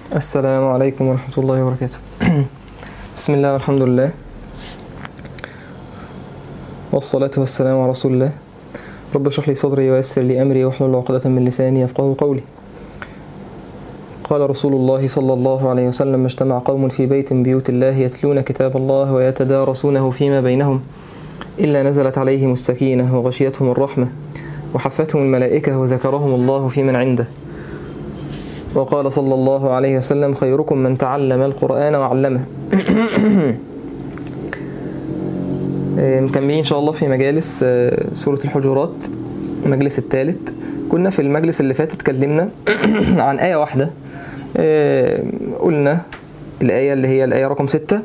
السلام عليكم ورحمة الله وبركاته بسم الله والحمد لله والصلاة والسلام على رسول الله رب اشرح لي صدري ويسر لي أمري واحلل عقدة من لساني يفقه قولي قال رسول الله صلى الله عليه وسلم ما اجتمع قوم في بيت من بيوت الله يتلون كتاب الله ويتدارسونه فيما بينهم إلا نزلت عليهم السكينة وغشيتهم الرحمة وحفتهم الملائكة وذكرهم الله في من عنده وقال صلى الله عليه وسلم خيركم من تعلم القرآن وعلمه مكملين إن شاء الله في مجالس سورة الحجرات المجلس الثالث كنا في المجلس اللي فات اتكلمنا عن آية واحدة قلنا الآية اللي هي الآية رقم ستة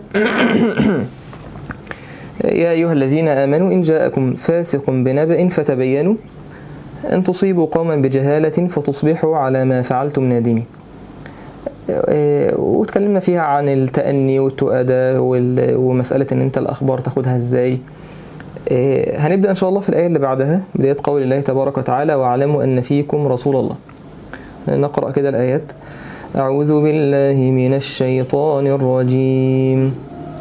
يا أيها الذين آمنوا إن جاءكم فاسق بنبأ فتبينوا أن تصيبوا قوما بجهالة فتصبحوا على ما فعلتم نادمين واتكلمنا فيها عن التأني والتؤدى ومسألة ان انت الأخبار تاخدها ازاي هنبدأ ان شاء الله في الآية اللي بعدها بداية قول الله تبارك وتعالى واعلموا أن فيكم رسول الله نقرأ كده الآيات أعوذ بالله من الشيطان الرجيم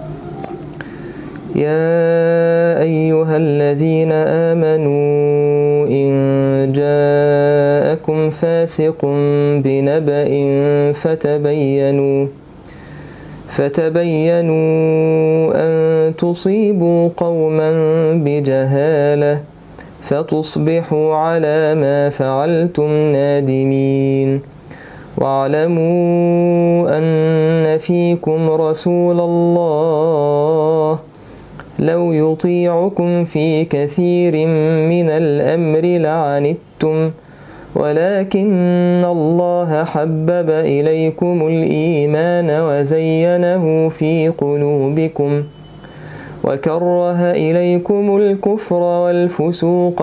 يا أيها الذين آمنوا إن جاءكم فاسق بنبأ فتبينوا فتبينوا أن تصيبوا قوما بجهالة فتصبحوا على ما فعلتم نادمين واعلموا أن فيكم رسول الله لو يطيعكم في كثير من الأمر لعنتم ولكن الله حبب إليكم الإيمان وزينه في قلوبكم وكره إليكم الكفر والفسوق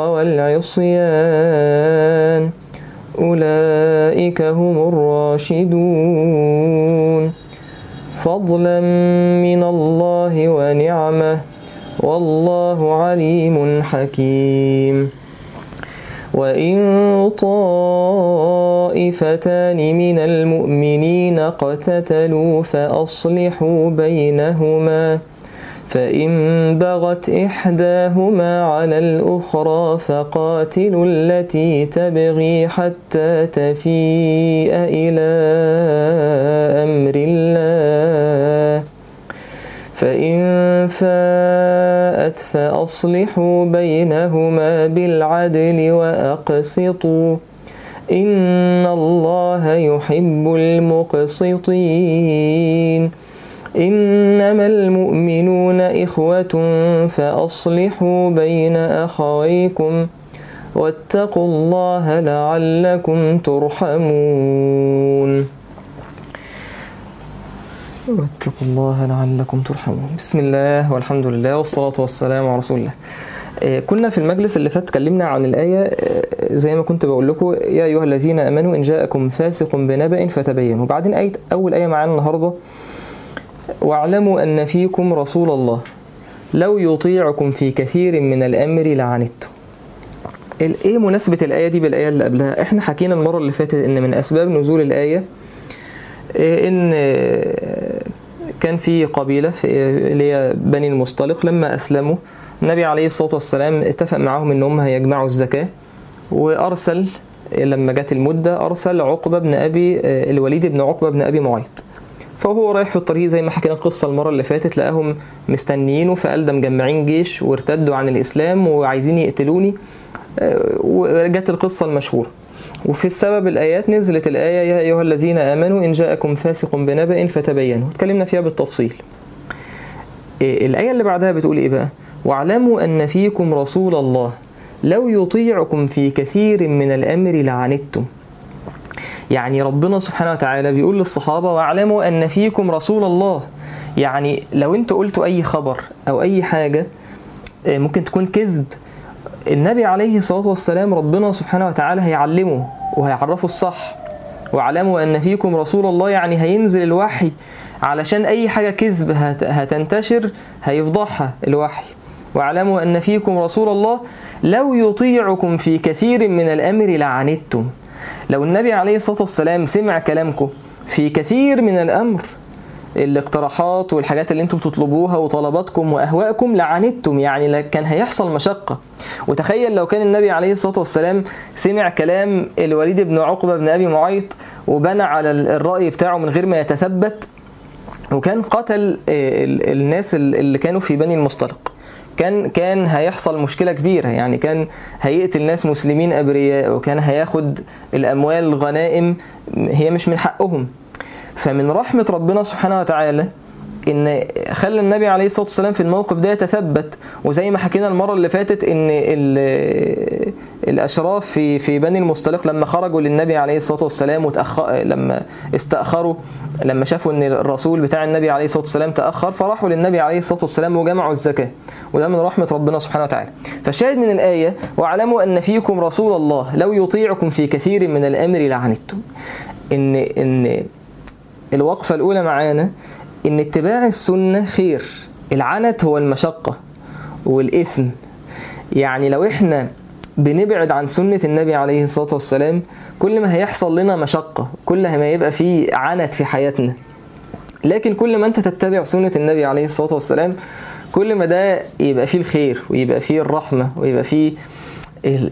والعصيان أولئك هم الراشدون فضلا من الله ونعمه والله عليم حكيم وإن طائفتان من المؤمنين اقتتلوا فأصلحوا بينهما فإن بغت إحداهما على الأخرى فقاتلوا التي تبغي حتى تفيء إلى أمر الله فإن فاءت فأصلحوا بينهما بالعدل وأقسطوا إن الله يحب المقسطين إنما المؤمنون إخوة فأصلحوا بين أخويكم واتقوا الله لعلكم ترحمون واتقوا الله لعلكم ترحمون بسم الله والحمد لله والصلاة والسلام على رسول الله كنا في المجلس اللي فات اتكلمنا عن الآية زي ما كنت بقول لكم يا أيها الذين آمنوا إن جاءكم فاسق بنبأ فتبينوا وبعدين آية أول آية معانا النهاردة واعلموا أن فيكم رسول الله لو يطيعكم في كثير من الأمر لعنتم ايه مناسبة الآية دي بالآية اللي قبلها احنا حكينا المرة اللي فاتت ان من أسباب نزول الآية ان كان في قبيلة اللي هي بني المصطلق لما أسلموا النبي عليه الصلاة والسلام اتفق معهم ان هم هيجمعوا الزكاة وأرسل لما جت المدة أرسل عقبة بن أبي الوليد بن عقبة بن أبي معيط فهو رايح في الطريق زي ما حكينا القصة المرة اللي فاتت لقاهم مستنيينه فقال ده مجمعين جيش وارتدوا عن الإسلام وعايزين يقتلوني وجت القصة المشهورة وفي السبب الآيات نزلت الآية يا أيها الذين آمنوا إن جاءكم فاسق بنبأ فتبينوا اتكلمنا فيها بالتفصيل الآية اللي بعدها بتقول إيه بقى واعلموا أن فيكم رسول الله لو يطيعكم في كثير من الأمر لعنتم يعني ربنا سبحانه وتعالى بيقول للصحابة واعلموا أن فيكم رسول الله يعني لو انتوا قلتوا أي خبر أو أي حاجة ممكن تكون كذب النبي عليه الصلاة والسلام ربنا سبحانه وتعالى هيعلمه وهيعرفه الصح واعلموا أن فيكم رسول الله يعني هينزل الوحي علشان أي حاجة كذب هتنتشر هيفضحها الوحي واعلموا أن فيكم رسول الله لو يطيعكم في كثير من الأمر لعنتم لو النبي عليه الصلاة والسلام سمع كلامكم في كثير من الأمر الاقتراحات والحاجات اللي انتم بتطلبوها وطلباتكم واهوائكم لعنتم يعني لا- كان هيحصل مشقه وتخيل لو كان النبي عليه الصلاه والسلام سمع كلام الوليد بن عقبه بن ابي معيط وبنى على ال- الراي بتاعه من غير ما يتثبت وكان قتل آه، ال- الناس ال- اللي كانوا في بني المصطلق كان كان هيحصل مشكله كبيره يعني كان هيقتل ناس مسلمين ابرياء وكان هياخد الاموال الغنائم هي مش من حقهم فمن رحمة ربنا سبحانه وتعالى ان خلى النبي عليه الصلاه والسلام في الموقف ده يتثبت وزي ما حكينا المره اللي فاتت ان ال- الاشراف في في بني المصطلق لما خرجوا للنبي عليه الصلاه والسلام وتأخ... لما استاخروا لما شافوا ان الرسول بتاع النبي عليه الصلاه والسلام تاخر فراحوا للنبي عليه الصلاه والسلام وجمعوا الزكاه وده من رحمه ربنا سبحانه وتعالى فالشاهد من الايه واعلموا ان فيكم رسول الله لو يطيعكم في كثير من الامر لعنتم ان ان الوقفة الأولى معانا إن اتباع السنة خير العنت هو المشقة والإثم يعني لو إحنا بنبعد عن سنة النبي عليه الصلاة والسلام كل ما هيحصل لنا مشقة كل ما يبقى فيه عنت في حياتنا لكن كل ما أنت تتبع سنة النبي عليه الصلاة والسلام كل ما ده يبقى فيه الخير ويبقى فيه الرحمة ويبقى فيه ال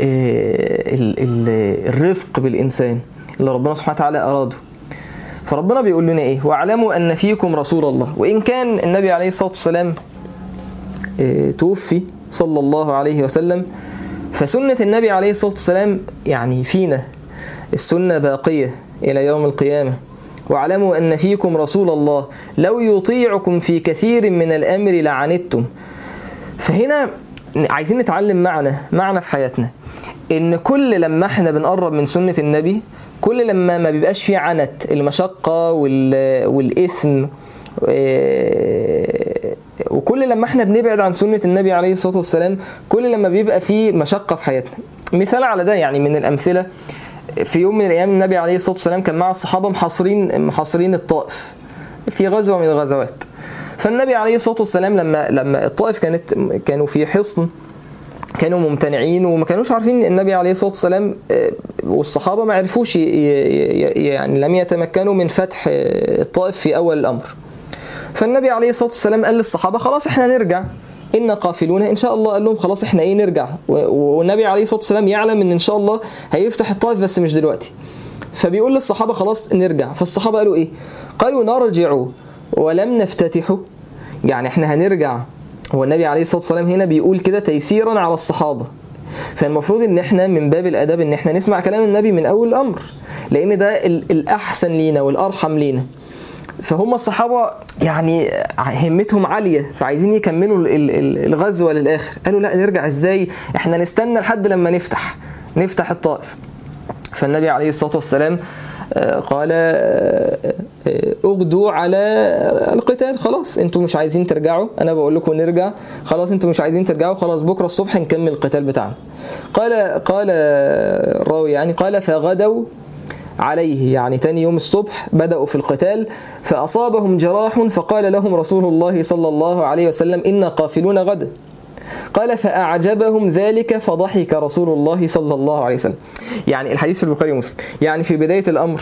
ال ال الرفق بالإنسان اللي ربنا سبحانه وتعالى أراده فربنا بيقول لنا ايه واعلموا ان فيكم رسول الله وان كان النبي عليه الصلاه والسلام آه، توفي صلى الله عليه وسلم فسنه النبي عليه الصلاه والسلام يعني فينا السنه باقيه الى يوم القيامه واعلموا ان فيكم رسول الله لو يطيعكم في كثير من الامر لعنتم فهنا عايزين نتعلم معنى معنى في حياتنا ان كل لما احنا بنقرب من سنة النبي كل لما ما بيبقاش فيه عنت المشقة وال- والإثم إيه، وكل لما احنا بنبعد عن سنة النبي عليه الصلاة والسلام كل لما بيبقى فيه مشقة في حياتنا مثال على ده يعني من الأمثلة في يوم من الأيام النبي عليه الصلاة والسلام كان مع الصحابة محاصرين محاصرين الطائف في غزوة من الغزوات فالنبي عليه الصلاة والسلام لما لما الطائف كانت كانوا في حصن كانوا ممتنعين وما كانوش عارفين النبي عليه الصلاة والسلام آه، والصحابة ما عرفوش ي- ي- ي- يعني لم يتمكنوا من فتح آه، الطائف في أول الأمر فالنبي عليه الصلاة والسلام قال للصحابة خلاص احنا نرجع إن قافلون إن شاء الله قال لهم خلاص احنا إيه نرجع و- والنبي عليه الصلاة والسلام يعلم إن إن شاء الله هيفتح الطائف بس مش دلوقتي فبيقول للصحابة خلاص نرجع فالصحابة قالوا إيه قالوا نرجع ولم نفتتحه يعني احنا هنرجع هو النبي عليه الصلاة والسلام هنا بيقول كده تيسيرا على الصحابة فالمفروض ان احنا من باب الادب ان احنا نسمع كلام النبي من اول الامر لان ده ال- الاحسن لينا والارحم لينا فهم الصحابة يعني همتهم عالية فعايزين يكملوا ال- ال- ال- الغزوة للآخر قالوا لا نرجع ازاي احنا نستنى لحد لما نفتح نفتح الطائف فالنبي عليه الصلاة والسلام آه، قال آه، آه، اغدوا على القتال خلاص انتوا مش عايزين ترجعوا انا بقول لكم نرجع خلاص انتوا مش عايزين ترجعوا خلاص بكره الصبح نكمل القتال بتاعنا قال قال الراوي يعني قال فغدوا عليه يعني تاني يوم الصبح بدأوا في القتال فأصابهم جراح فقال لهم رسول الله صلى الله عليه وسلم إن قافلون غدا قال فأعجبهم ذلك فضحك رسول الله صلى الله عليه وسلم يعني الحديث في البخاري ومسلم يعني في بداية الأمر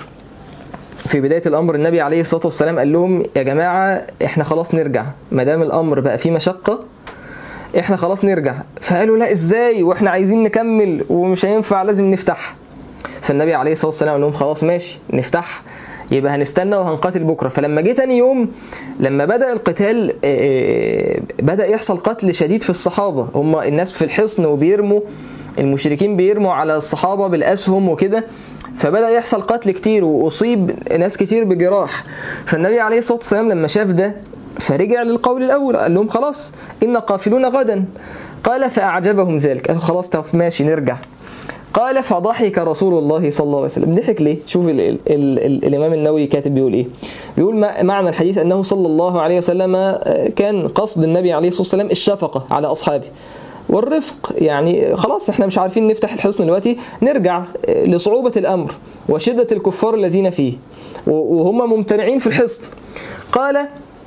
في بداية الأمر النبي عليه الصلاة والسلام قال لهم يا جماعة احنا خلاص نرجع ما دام الأمر بقى فيه مشقة احنا خلاص نرجع فقالوا لا ازاي واحنا عايزين نكمل ومش هينفع لازم نفتح فالنبي عليه الصلاة والسلام قال لهم خلاص ماشي نفتح يبقى هنستنى وهنقاتل بكرة فلما جه تاني يوم لما بدأ القتال آه، بدأ يحصل قتل شديد في الصحابة هم الناس في الحصن وبيرموا المشركين بيرموا على الصحابة بالأسهم وكده فبدأ يحصل قتل كتير وأصيب ناس كتير بجراح فالنبي عليه الصلاة والسلام لما شاف ده فرجع للقول الأول قال لهم خلاص إن قافلون غدا قال فأعجبهم ذلك قالوا خلاص طب ماشي نرجع قال فضحك رسول الله صلى الله عليه وسلم ضحك ليه شوف ال ال ال ال الإمام النووي كاتب بيقول إيه بيقول ما- معنى الحديث أنه صلى الله عليه وسلم آه، كان قصد النبي عليه الصلاة والسلام الشفقة على أصحابه والرفق يعني خلاص احنا مش عارفين نفتح الحصن دلوقتي نرجع آه، لصعوبة الأمر وشدة الكفار الذين فيه و- وهم ممتنعين في الحصن قال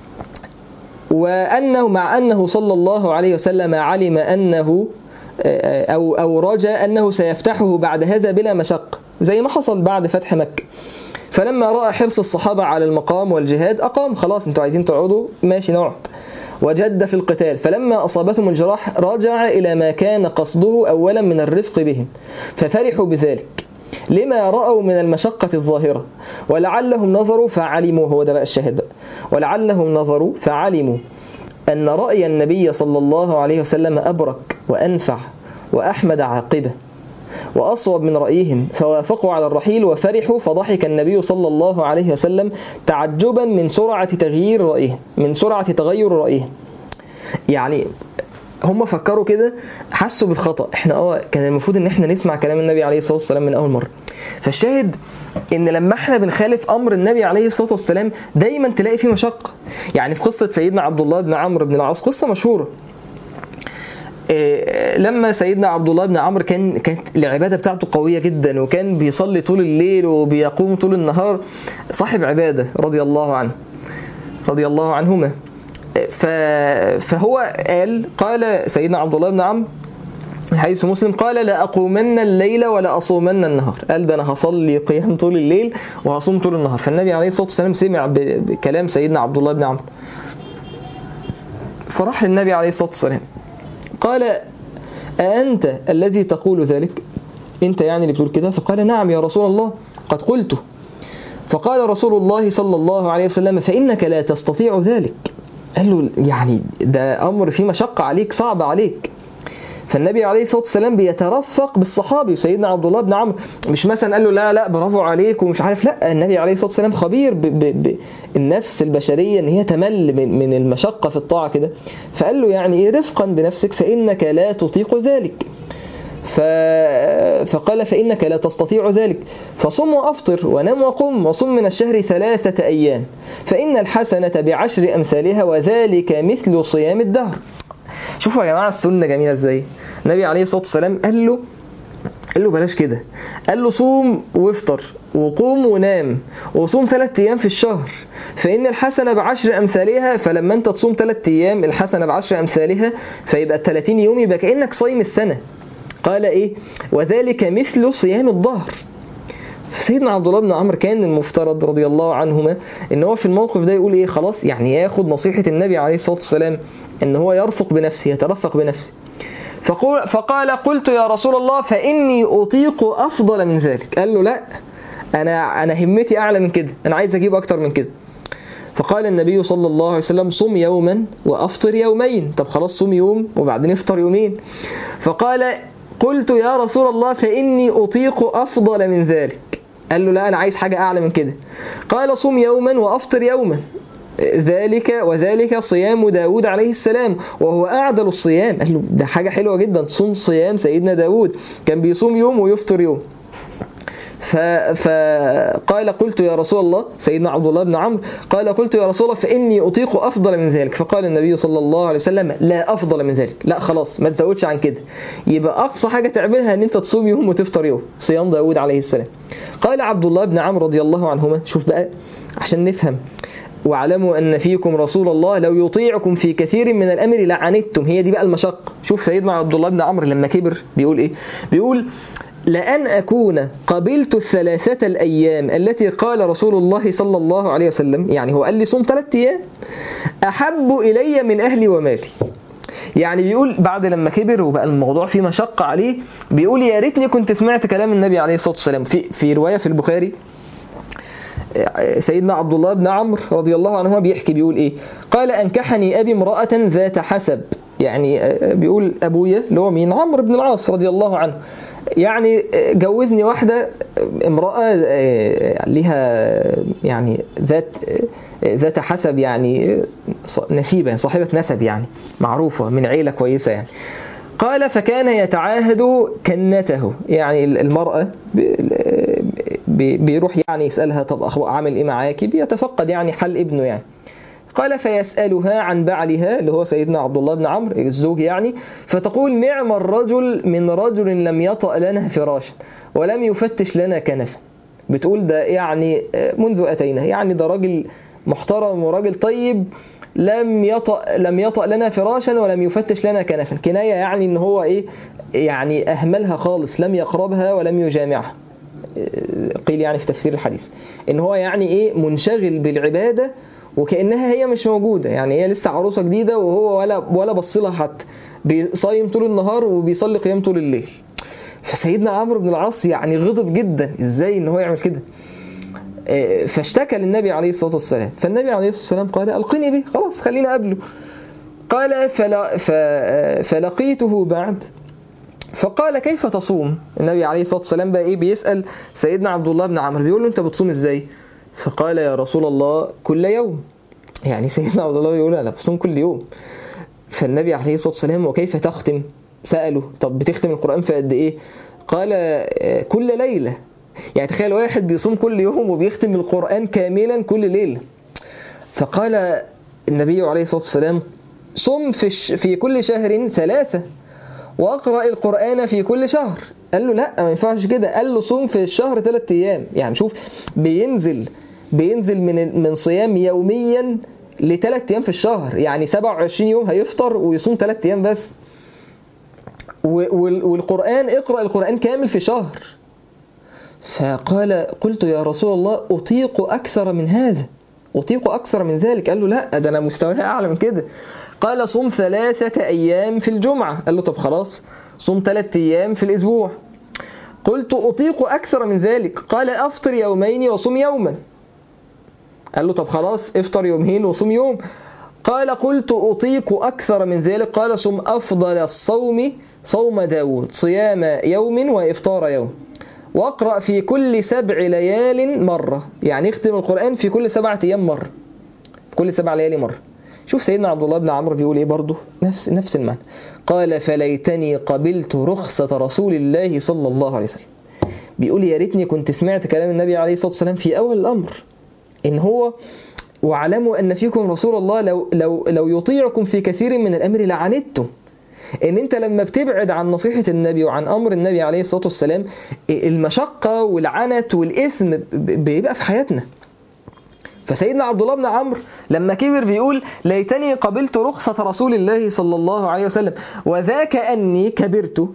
وأنه مع أنه صلى الله عليه وسلم علم أنه أو أو رجى أنه سيفتحه بعد هذا بلا مشقة زي ما حصل بعد فتح مكة فلما رأى حرص الصحابة على المقام والجهاد أقام خلاص انتوا عايزين تقعدوا ماشي نقعد وجد في القتال فلما أصابتهم الجراح رجع إلى ما كان قصده أولا من الرفق بهم ففرحوا بذلك لما رأوا من المشقة الظاهرة ولعلهم نظروا فعلموا هو ده بقى الشاهد بقى ولعلهم نظروا فعلموا أن رأي النبي صلى الله عليه وسلم أبرك وأنفع وأحمد عاقبة وأصوب من رأيهم فوافقوا على الرحيل وفرحوا فضحك النبي صلى الله عليه وسلم تعجبا من سرعة تغيير رأيهم من سرعة تغير رأيهم يعني هم فكروا كده حسوا بالخطأ احنا اه كان المفروض ان احنا نسمع كلام النبي عليه الصلاة والسلام من اول مرة فالشاهد ان لما احنا بنخالف امر النبي عليه الصلاة والسلام دايما تلاقي فيه مشقة يعني في قصة سيدنا عبد الله بن عمرو بن العاص قصة مشهورة إيه، لما سيدنا عبد الله بن عمرو كان كانت العباده بتاعته قويه جدا وكان بيصلي طول الليل وبيقوم طول النهار صاحب عباده رضي الله عنه رضي الله عنهما ف... فهو قال قال سيدنا عبد الله بن عمرو حيث مسلم قال لا أقومن الليل ولا أصومن النهار قال ده أنا هصلي قيام طول الليل وهصوم طول النهار فالنبي عليه الصلاة والسلام سمع ب... بكلام سيدنا عبد الله بن عمرو فراح للنبي عليه الصلاة والسلام قال أأنت الذي تقول ذلك أنت يعني اللي بتقول كده فقال نعم يا رسول الله قد قلته فقال رسول الله صلى الله عليه وسلم فإنك لا تستطيع ذلك قال له يعني ده أمر فيه مشقة عليك صعب عليك فالنبي عليه الصلاه والسلام بيترفق بالصحابي سيدنا عبد الله بن عمرو مش مثلا قال له لا لا برافو عليك ومش عارف لا النبي عليه الصلاه والسلام خبير بالنفس البشريه ان هي تمل من, من المشقه في الطاعه كده فقال له يعني ايه رفقا بنفسك فانك لا تطيق ذلك ف... فقال فإنك لا تستطيع ذلك فصم وأفطر ونم وقم وصم من الشهر ثلاثة أيام فإن الحسنة بعشر أمثالها وذلك مثل صيام الدهر شوفوا يا جماعة السنة جميلة ازاي النبي عليه الصلاة والسلام قال له قال له بلاش كده قال له صوم وافطر وقوم ونام وصوم ثلاث ايام في الشهر فان الحسنه بعشر امثالها فلما انت تصوم ثلاث ايام الحسنه بعشر امثالها فيبقى ال 30 يوم يبقى كانك صايم السنه قال ايه وذلك مثل صيام الظهر سيدنا عبد الله بن عمرو كان المفترض رضي الله عنهما ان هو في الموقف ده يقول ايه خلاص يعني ياخد نصيحه النبي عليه الصلاه والسلام ان هو يرفق بنفسه يترفق بنفسه فقول فقال قلت يا رسول الله فاني اطيق افضل من ذلك قال له لا انا انا همتي اعلى من كده انا عايز اجيب اكتر من كده فقال النبي صلى الله عليه وسلم صم يوما وافطر يومين طب خلاص صوم يوم وبعدين افطر يومين فقال قلت يا رسول الله فاني اطيق افضل من ذلك قال له لا انا عايز حاجه اعلى من كده قال صم يوما وافطر يوما ذلك وذلك صيام داود عليه السلام وهو أعدل الصيام قال له ده حاجة حلوة جدا صوم صيام سيدنا داود كان بيصوم يوم ويفطر يوم ف... فقال قلت يا رسول الله سيدنا عبد الله بن عمرو قال قلت يا رسول الله فإني أطيق أفضل من ذلك فقال النبي صلى الله عليه وسلم لا أفضل من ذلك لا خلاص ما تزودش عن كده يبقى أقصى حاجة تعملها أن أنت تصوم يوم وتفطر يوم صيام داود عليه السلام قال عبد الله بن عمرو رضي الله عنهما شوف بقى عشان نفهم واعلموا أن فيكم رسول الله لو يطيعكم في كثير من الأمر لعنتم هي دي بقى المشقة شوف سيدنا عبد الله بن عمرو لما كبر بيقول إيه بيقول لأن أكون قبلت الثلاثة الأيام التي قال رسول الله صلى الله عليه وسلم يعني هو قال لي صوم ثلاثة أيام أحب إلي من أهلي ومالي يعني بيقول بعد لما كبر وبقى الموضوع فيه مشقة عليه بيقول يا ريتني كنت سمعت كلام النبي عليه الصلاة والسلام في في رواية في البخاري سيدنا عبد الله بن عمرو رضي الله عنه بيحكي بيقول ايه قال انكحني ابي امراه ذات حسب يعني بيقول ابويا اللي هو مين عمرو بن العاص رضي الله عنه يعني جوزني واحده امراه لها يعني ذات ذات حسب يعني نسيبه صاحبه نسب يعني معروفه من عيله كويسه يعني قال فكان يتعاهد كنته يعني المرأة بيروح يعني يسألها طب أخو عامل إيه معاكي بيتفقد يعني حل ابنه يعني قال فيسألها عن بعلها اللي هو سيدنا عبد الله بن عمرو الزوج يعني فتقول نعم الرجل من رجل لم يطأ لنا فراشا ولم يفتش لنا كنفا بتقول ده يعني منذ أتينا يعني ده راجل محترم وراجل طيب لم يطأ لم يطأ لنا فراشا ولم يفتش لنا كنفا كناية يعني ان هو ايه يعني اهملها خالص لم يقربها ولم يجامعها قيل يعني في تفسير الحديث ان هو يعني ايه منشغل بالعباده وكانها هي مش موجوده يعني هي لسه عروسه جديده وهو ولا ولا بص لها حتى بيصيم طول النهار وبيصلي قيام طول الليل فسيدنا عمرو بن العاص يعني غضب جدا ازاي ان هو يعمل كده فاشتكى للنبي عليه الصلاه والسلام فالنبي عليه الصلاه والسلام قال القني به خلاص خلينا قبله قال فلا فلقيته بعد فقال كيف تصوم النبي عليه الصلاه والسلام بقى ايه بيسال سيدنا عبد الله بن عمرو بيقول له انت بتصوم ازاي فقال يا رسول الله كل يوم يعني سيدنا عبد الله بيقول انا بصوم كل يوم فالنبي عليه الصلاه والسلام وكيف تختم ساله طب بتختم القران في قد ايه قال كل ليله يعني تخيل واحد بيصوم كل يوم وبيختم القران كاملا كل ليله فقال النبي عليه الصلاه والسلام صم في, في كل شهر ثلاثه واقرا القران في كل شهر قال له لا ما ينفعش كده قال له صوم في الشهر ثلاث ايام يعني شوف بينزل بينزل من من صيام يوميا لثلاث ايام في الشهر يعني 27 يوم هيفطر ويصوم ثلاث ايام بس والقران اقرا القران كامل في شهر فقال قلت يا رسول الله اطيق اكثر من هذا اطيق اكثر من ذلك قال له لا ده انا مستواي اعلى من كده قال صم ثلاثة أيام في الجمعة قال له طب خلاص صم ثلاثة أيام في الأسبوع قلت أطيق أكثر من ذلك قال أفطر يومين وصم يوما قال له طب خلاص افطر يومين وصم يوم قال قلت أطيق أكثر من ذلك قال صم أفضل الصوم صوم داود صيام يوم وإفطار يوم واقرأ في كل سبع ليال مرة يعني اختم القرآن في كل سبعة أيام مرة في كل سبع ليالي مرة شوف سيدنا عبد الله بن عمرو بيقول ايه برضه نفس نفس المعنى قال فليتني قبلت رخصة رسول الله صلى الله عليه وسلم بيقول يا ريتني كنت سمعت كلام النبي عليه الصلاة والسلام في أول الأمر إن هو واعلموا أن فيكم رسول الله لو, لو, لو يطيعكم في كثير من الأمر لعنتم ان انت لما بتبعد عن نصيحة النبي وعن امر النبي عليه الصلاة والسلام المشقة والعنت والاثم بيبقى في حياتنا فسيدنا عبد الله بن عمرو لما كبر بيقول ليتني قبلت رخصة رسول الله صلى الله عليه وسلم وذاك أني كبرت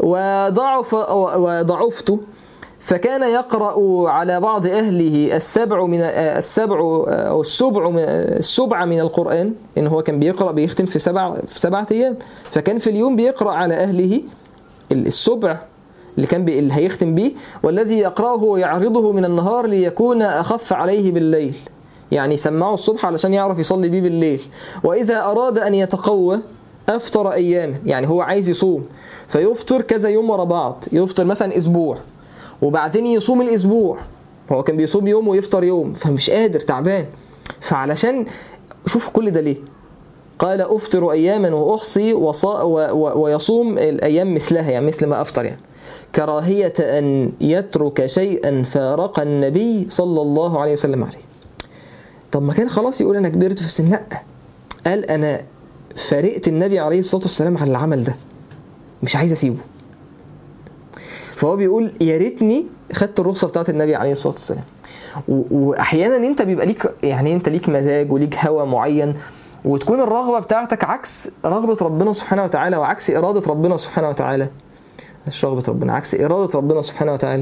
وضعف وضعفت فكان يقرأ على بعض أهله السبع من السبع أو السبع من السبع من القرآن إن هو كان بيقرأ بيختم في سبع في سبعة أيام فكان في اليوم بيقرأ على أهله السبع اللي كان بي اللي هيختم بيه والذي يقرأه ويعرضه من النهار ليكون أخف عليه بالليل يعني سمعه الصبح علشان يعرف يصلي بيه بالليل وإذا أراد أن يتقوى أفطر أياما يعني هو عايز يصوم فيفطر كذا يوم ورا بعض يفطر مثلا أسبوع وبعدين يصوم الأسبوع هو كان بيصوم يوم ويفطر يوم فمش قادر تعبان فعلشان شوف كل ده ليه قال أفطر أياما وأحصي وصا و و ويصوم الأيام مثلها يعني مثل ما أفطر يعني كراهية أن يترك شيئا فارق النبي صلى الله عليه وسلم عليه طب ما كان خلاص يقول أنا كبرت في السن لا قال أنا فارقت النبي عليه الصلاة والسلام على العمل ده مش عايز أسيبه فهو بيقول يا ريتني خدت الرخصة بتاعت النبي عليه الصلاة والسلام وأحيانا أنت بيبقى ليك يعني أنت ليك مزاج وليك هوى معين وتكون الرغبة بتاعتك عكس رغبة ربنا سبحانه وتعالى وعكس إرادة ربنا سبحانه وتعالى مش رغبة ربنا عكس إرادة ربنا سبحانه وتعالى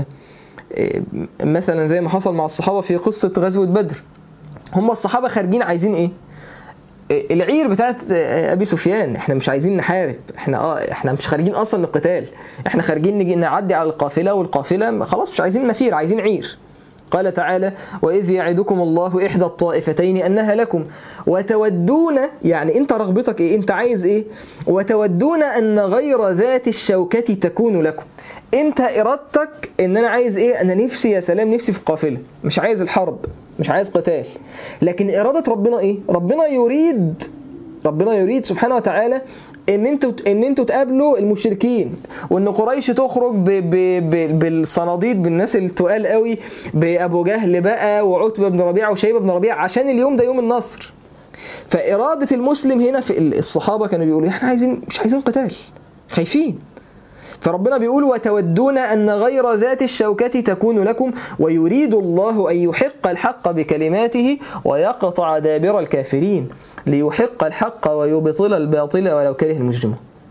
مثلا زي ما حصل مع الصحابة في قصة غزوة بدر هم الصحابة خارجين عايزين إيه؟ العير بتاعت ابي سفيان احنا مش عايزين نحارب احنا اه احنا مش خارجين اصلا للقتال احنا خارجين نجي نعدي على القافله والقافله خلاص مش عايزين نفير عايزين عير قال تعالى وإذ يعدكم الله إحدى الطائفتين أنها لكم وتودون يعني أنت رغبتك إيه أنت عايز إيه وتودون أن غير ذات الشوكة تكون لكم أنت إرادتك أن أنا عايز إيه أنا نفسي يا سلام نفسي في القافلة مش عايز الحرب مش عايز قتال لكن إرادة ربنا إيه ربنا يريد ربنا يريد سبحانه وتعالى ان انتوا ان انتوا تقابلوا المشركين وان قريش تخرج ب ب ب بالصناديد بالناس التقال قوي بابو جهل بقى وعتبه بن ربيعه وشيبه بن ربيعه عشان اليوم ده يوم النصر فاراده المسلم هنا في الصحابه كانوا بيقولوا احنا عايزين مش عايزين قتال خايفين فربنا بيقول وتودون أن غير ذات الشوكة تكون لكم ويريد الله أن يحق الحق بكلماته ويقطع دابر الكافرين ليحق الحق ويبطل الباطل ولو كره المجرمون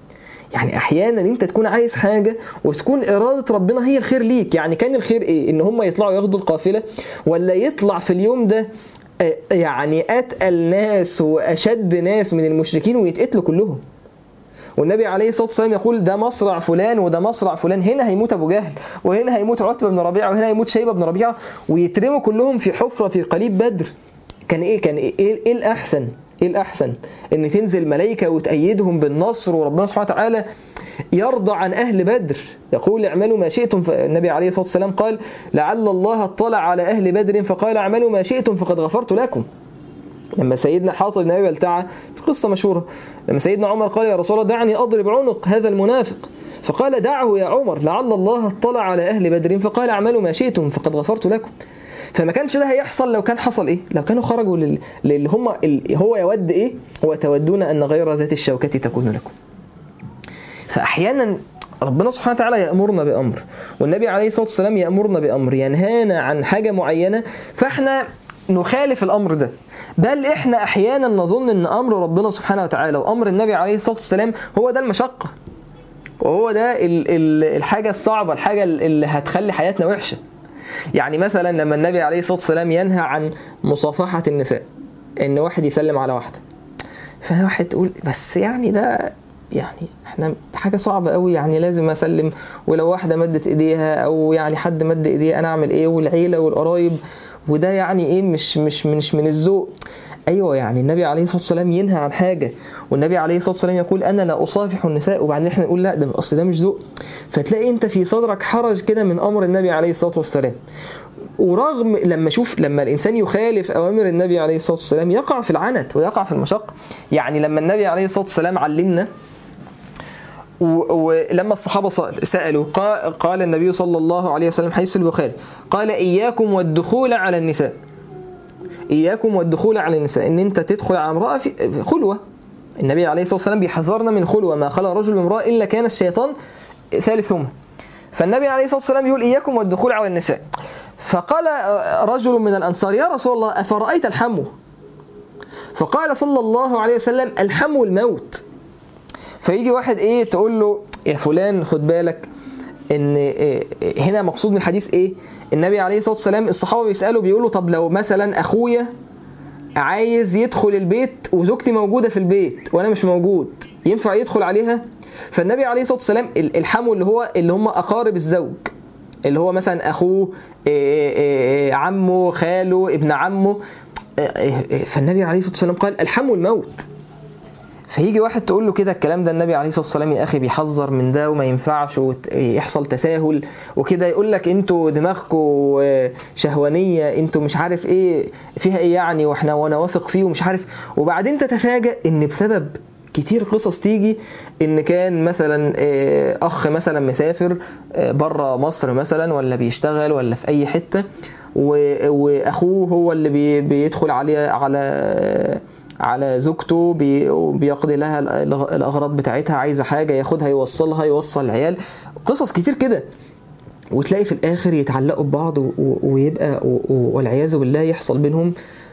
يعني احيانا انت تكون عايز حاجه وتكون اراده ربنا هي الخير ليك يعني كان الخير ايه ان هم يطلعوا ياخدوا القافله ولا يطلع في اليوم ده آه، يعني اتقل ناس واشد ناس من المشركين ويتقتلوا كلهم والنبي عليه الصلاه والسلام يقول ده مصرع فلان وده مصرع فلان هنا هيموت ابو جهل وهنا هيموت عتبه بن ربيعه وهنا هيموت شيبه بن ربيعه ويترموا كلهم في حفره في قليب بدر كان ايه كان ايه, إيه الاحسن ايه الاحسن ان تنزل ملائكه وتأيدهم بالنصر وربنا سبحانه وتعالى يرضى عن اهل بدر يقول اعملوا ما شئتم النبي عليه الصلاه والسلام قال لعل الله اطلع على اهل بدر فقال اعملوا ما شئتم فقد غفرت لكم لما سيدنا حاطب بن ابي بلتعه قصه مشهوره لما سيدنا عمر قال يا رسول الله دعني اضرب عنق هذا المنافق فقال دعه يا عمر لعل الله اطلع على اهل بدر فقال اعملوا ما شئتم فقد غفرت لكم فما كانش ده هيحصل لو كان حصل ايه لو كانوا خرجوا لل- للي هم ال- هو يود ايه هو تودون ان غير ذات الشوكه تكون لكم فاحيانا ربنا سبحانه وتعالى يأمرنا بأمر والنبي عليه الصلاة والسلام يأمرنا بأمر ينهانا عن حاجة معينة فاحنا نخالف الأمر ده بل احنا أحيانا نظن أن أمر ربنا سبحانه وتعالى وأمر النبي عليه الصلاة والسلام هو ده المشقة وهو ده ال- ال- الحاجة الصعبة الحاجة اللي هتخلي حياتنا وحشة يعني مثلا لما النبي عليه الصلاة والسلام ينهى عن مصافحة النساء ان واحد يسلم على واحدة فواحد تقول بس يعني ده يعني احنا حاجة صعبة قوي يعني لازم اسلم ولو واحدة مدت ايديها او يعني حد مد ايديه انا اعمل ايه والعيلة والقرايب وده يعني ايه مش مش مش من الذوق ايوه يعني النبي عليه الصلاه والسلام ينهى عن حاجه والنبي عليه الصلاه والسلام يقول انا لا اصافح النساء وبعدين احنا نقول لا ده اصل ده مش ذوق فتلاقي انت في صدرك حرج كده من امر النبي عليه الصلاه والسلام ورغم لما شوف لما الانسان يخالف اوامر النبي عليه الصلاه والسلام يقع في العنت ويقع في المشقه يعني لما النبي عليه الصلاه والسلام علمنا و- ولما الصحابة سأل- سألوا قا- قال النبي صلى الله عليه وسلم حديث البخاري قال إياكم والدخول على النساء إياكم والدخول على النساء إن أنت تدخل على امرأة في خلوة النبي عليه الصلاة والسلام بيحذرنا من خلوة ما خلى رجل امرأة إلا كان الشيطان ثالثهما فالنبي عليه الصلاة والسلام يقول إياكم والدخول على النساء فقال رجل من الأنصار يا رسول الله أفرأيت الحمو فقال صلى الله عليه وسلم الحمو الموت فيجي واحد ايه تقول له يا فلان خد بالك ان إيه إيه هنا مقصود من الحديث ايه النبي عليه الصلاه والسلام الصحابه بيسالوا بيقولوا طب لو مثلا اخويا عايز يدخل البيت وزوجتي موجوده في البيت وانا مش موجود ينفع يدخل عليها فالنبي عليه الصلاه والسلام ال- الحمو اللي هو اللي هم اقارب الزوج اللي هو مثلا اخوه إيه إيه عمه خاله ابن عمه إيه إيه فالنبي عليه الصلاه والسلام قال الحمو الموت فيجي واحد تقول له كده الكلام ده النبي عليه الصلاه والسلام يا اخي بيحذر من ده وما ينفعش ويحصل تساهل وكده يقول لك انتوا دماغكم شهوانيه انتوا مش عارف ايه فيها ايه يعني واحنا وانا واثق فيه ومش عارف وبعدين تتفاجأ ان بسبب كتير قصص تيجي ان كان مثلا آه، اخ مثلا مسافر بره مصر مثلا ولا بيشتغل ولا في اي حته و- واخوه هو اللي بي- بيدخل عليه على على زوجته بي- بيقضي لها الأغ- الاغراض بتاعتها عايزه حاجه ياخدها يوصلها يوصل العيال قصص كتير كده وتلاقي في الاخر يتعلقوا ببعض و- و- ويبقى و- و- والعياذ بالله يحصل بينهم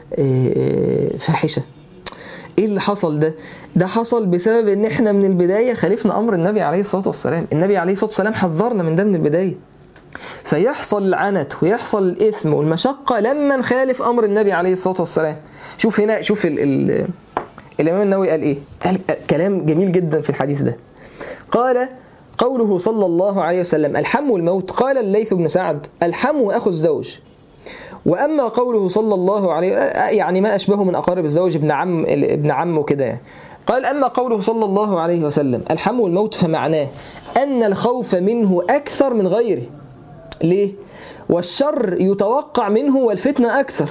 آه، فاحشه ايه اللي حصل ده ده حصل بسبب ان احنا من البدايه خالفنا امر النبي عليه الصلاه والسلام النبي عليه الصلاه والسلام حذرنا من ده من البدايه فيحصل العنت ويحصل الاثم والمشقه لما نخالف امر النبي عليه الصلاه والسلام شوف هنا شوف ال ال الامام النووي قال ايه قال كلام جميل جدا في الحديث ده قال قوله صلى الله عليه وسلم الحم الموت قال الليث بن سعد الحم اخو الزوج واما قوله صلى الله عليه يعني ما اشبهه من اقارب الزوج ابن عم ابن عمه كده يعني. قال اما قوله صلى الله عليه وسلم الحم الموت فمعناه ان الخوف منه اكثر من غيره ليه والشر يتوقع منه والفتنه اكثر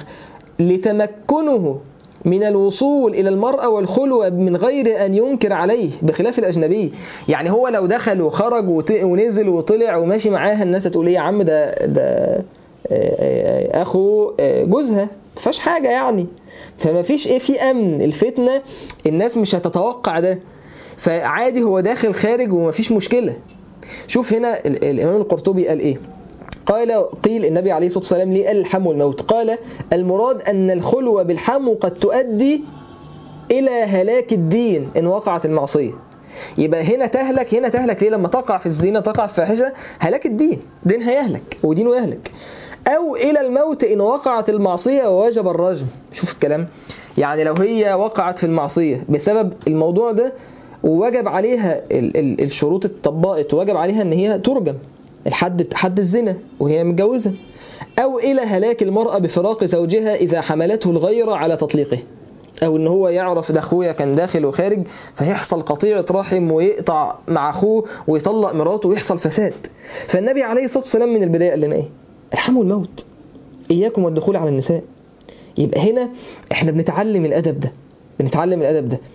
لتمكنه من الوصول إلى المرأة والخلوة من غير أن ينكر عليه بخلاف الأجنبي يعني هو لو دخل وخرج وط- ونزل وطلع وماشي معاها الناس هتقول إيه يا عم ده ده آه، أخو آه، جوزها مفيهاش حاجة يعني فما فيش إيه في أمن الفتنة الناس مش هتتوقع ده فعادي هو داخل خارج ومفيش مشكلة شوف هنا ال- الإمام القرطبي قال إيه قال قيل النبي عليه الصلاة والسلام ليه قال الحم الموت قال المراد أن الخلوة بالحم قد تؤدي إلى هلاك الدين إن وقعت المعصية يبقى هنا تهلك هنا تهلك ليه لما تقع في الزنا تقع في فاحشه هلاك الدين دينها يهلك ودينه يهلك او الى الموت ان وقعت المعصيه ووجب الرجم شوف الكلام يعني لو هي وقعت في المعصيه بسبب الموضوع ده ووجب عليها ال ال الشروط اتطبقت ووجب عليها ان هي ترجم الحد حد الزنا وهي متجوزه او الى هلاك المراه بفراق زوجها اذا حملته الغيره على تطليقه او ان هو يعرف ده اخويا كان داخل وخارج فيحصل قطيعه رحم ويقطع مع اخوه ويطلق مراته ويحصل فساد فالنبي عليه الصلاه والسلام من البدايه قال لنا ايه ارحموا الموت اياكم والدخول على النساء يبقى هنا احنا بنتعلم الادب ده بنتعلم الادب ده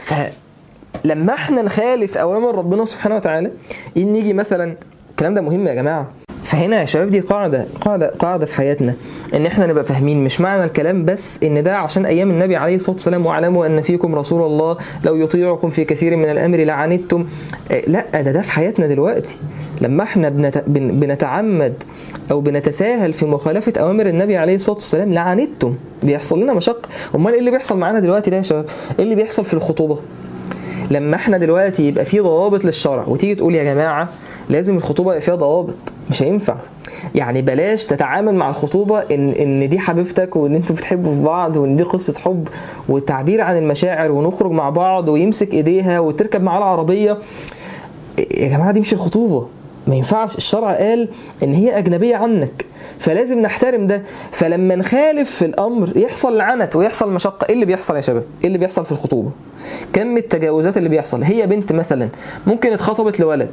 فلما احنا نخالف اوامر ربنا سبحانه وتعالى ان يجي مثلا الكلام ده مهم يا جماعه فهنا يا شباب دي قاعدة قاعدة قاعدة في حياتنا ان احنا نبقى فاهمين مش معنى الكلام بس ان ده عشان ايام النبي عليه الصلاة والسلام واعلموا ان فيكم رسول الله لو يطيعكم في كثير من الامر لعنتم لا ده ده في حياتنا دلوقتي لما احنا بنت... بن... بنتعمد او بنتساهل في مخالفة اوامر النبي عليه الصلاة والسلام لعنتم بيحصل لنا مشقة امال ايه اللي بيحصل معانا دلوقتي ده يا شباب ايه اللي بيحصل في الخطوبة لما احنا دلوقتي يبقى في ضوابط للشرع وتيجي تقول يا جماعة لازم الخطوبة يبقى فيها ضوابط مش هينفع يعني بلاش تتعامل مع الخطوبة ان ان دي حبيبتك وان انتوا بتحبوا في بعض وان دي قصة حب والتعبير عن المشاعر ونخرج مع بعض ويمسك ايديها وتركب معاه العربية يا جماعة دي مش الخطوبة ما ينفعش الشرع قال ان هي اجنبية عنك فلازم نحترم ده فلما نخالف في الامر يحصل لعنت ويحصل مشقة ايه اللي بيحصل يا شباب ايه اللي بيحصل في الخطوبة كم التجاوزات اللي بيحصل هي بنت مثلا ممكن اتخطبت لولد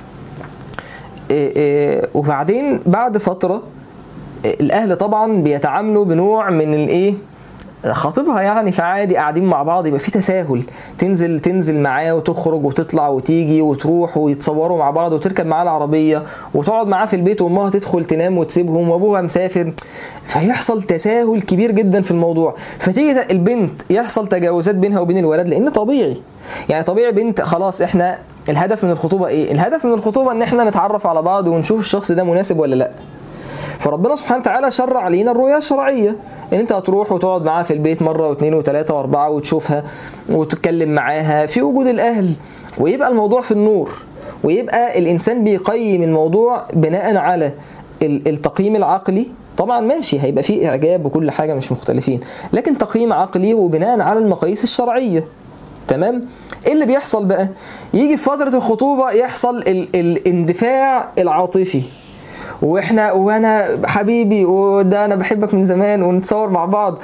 إيه إيه وبعدين بعد فترة إيه الأهل طبعا بيتعاملوا بنوع من الإيه خاطبها يعني فعادي قاعدين مع بعض يبقى في تساهل تنزل تنزل معاه وتخرج وتطلع وتيجي وتروح ويتصوروا مع بعض وتركب معاه العربية وتقعد معاه في البيت وامها تدخل تنام وتسيبهم وابوها مسافر فيحصل تساهل كبير جدا في الموضوع فتيجي البنت يحصل تجاوزات بينها وبين الولد لان طبيعي يعني طبيعي بنت خلاص احنا الهدف من الخطوبة ايه الهدف من الخطوبة ان احنا نتعرف على بعض ونشوف الشخص ده مناسب ولا لا فربنا سبحانه وتعالى شرع علينا الرؤية الشرعية ان انت هتروح وتقعد معاها في البيت مرة واثنين وثلاثة واربعة وتشوفها وتتكلم معاها في وجود الاهل ويبقى الموضوع في النور ويبقى الانسان بيقيم الموضوع بناء على التقييم العقلي طبعا ماشي هيبقى فيه اعجاب وكل حاجة مش مختلفين لكن تقييم عقلي وبناء على المقاييس الشرعية تمام ايه اللي بيحصل بقى يجي في فترة الخطوبة يحصل ال الاندفاع العاطفي واحنا وانا حبيبي وده انا بحبك من زمان ونتصور مع بعض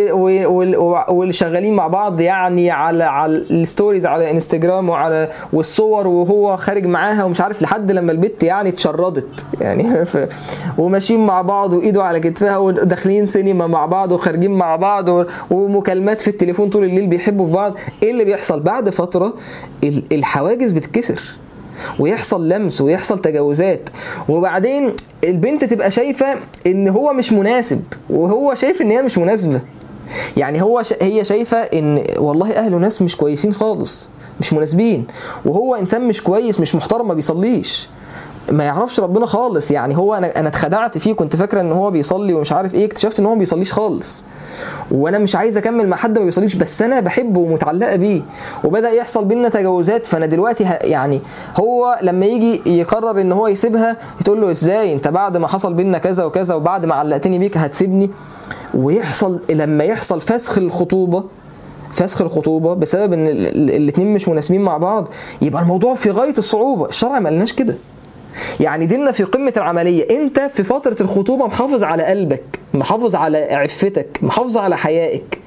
وشغالين مع بعض يعني على على الستوريز على انستجرام وعلى والصور وهو خارج معاها ومش عارف لحد لما البت يعني اتشردت يعني ف... وماشيين مع بعض وايده على كتفها وداخلين سينما مع بعض وخارجين مع بعض ومكالمات في التليفون طول الليل بيحبوا في بعض ايه اللي بيحصل بعد فتره الحواجز بتتكسر ويحصل لمس ويحصل تجاوزات وبعدين البنت تبقى شايفة ان هو مش مناسب وهو شايف ان هي مش مناسبة يعني هو ش... هي شايفة ان والله اهله ناس مش كويسين خالص مش مناسبين وهو انسان مش كويس مش محترم ما بيصليش ما يعرفش ربنا خالص يعني هو انا انا اتخدعت فيه كنت فاكره ان هو بيصلي ومش عارف ايه اكتشفت ان هو ما بيصليش خالص وانا مش عايز اكمل مع حد ما بيصليش بس انا بحبه ومتعلقه بيه وبدا يحصل بينا تجاوزات فانا دلوقتي ه... يعني هو لما يجي يقرر ان هو يسيبها تقول له ازاي انت بعد ما حصل بينا كذا وكذا وبعد ما علقتني بيك هتسيبني ويحصل لما يحصل فسخ الخطوبه فسخ الخطوبه بسبب ان الاثنين مش مناسبين مع بعض يبقى الموضوع في غايه الصعوبه الشرع ما قالناش كده يعني ديننا في قمة العملية انت في فترة الخطوبة محافظ على قلبك محافظ على عفتك محافظ على حيائك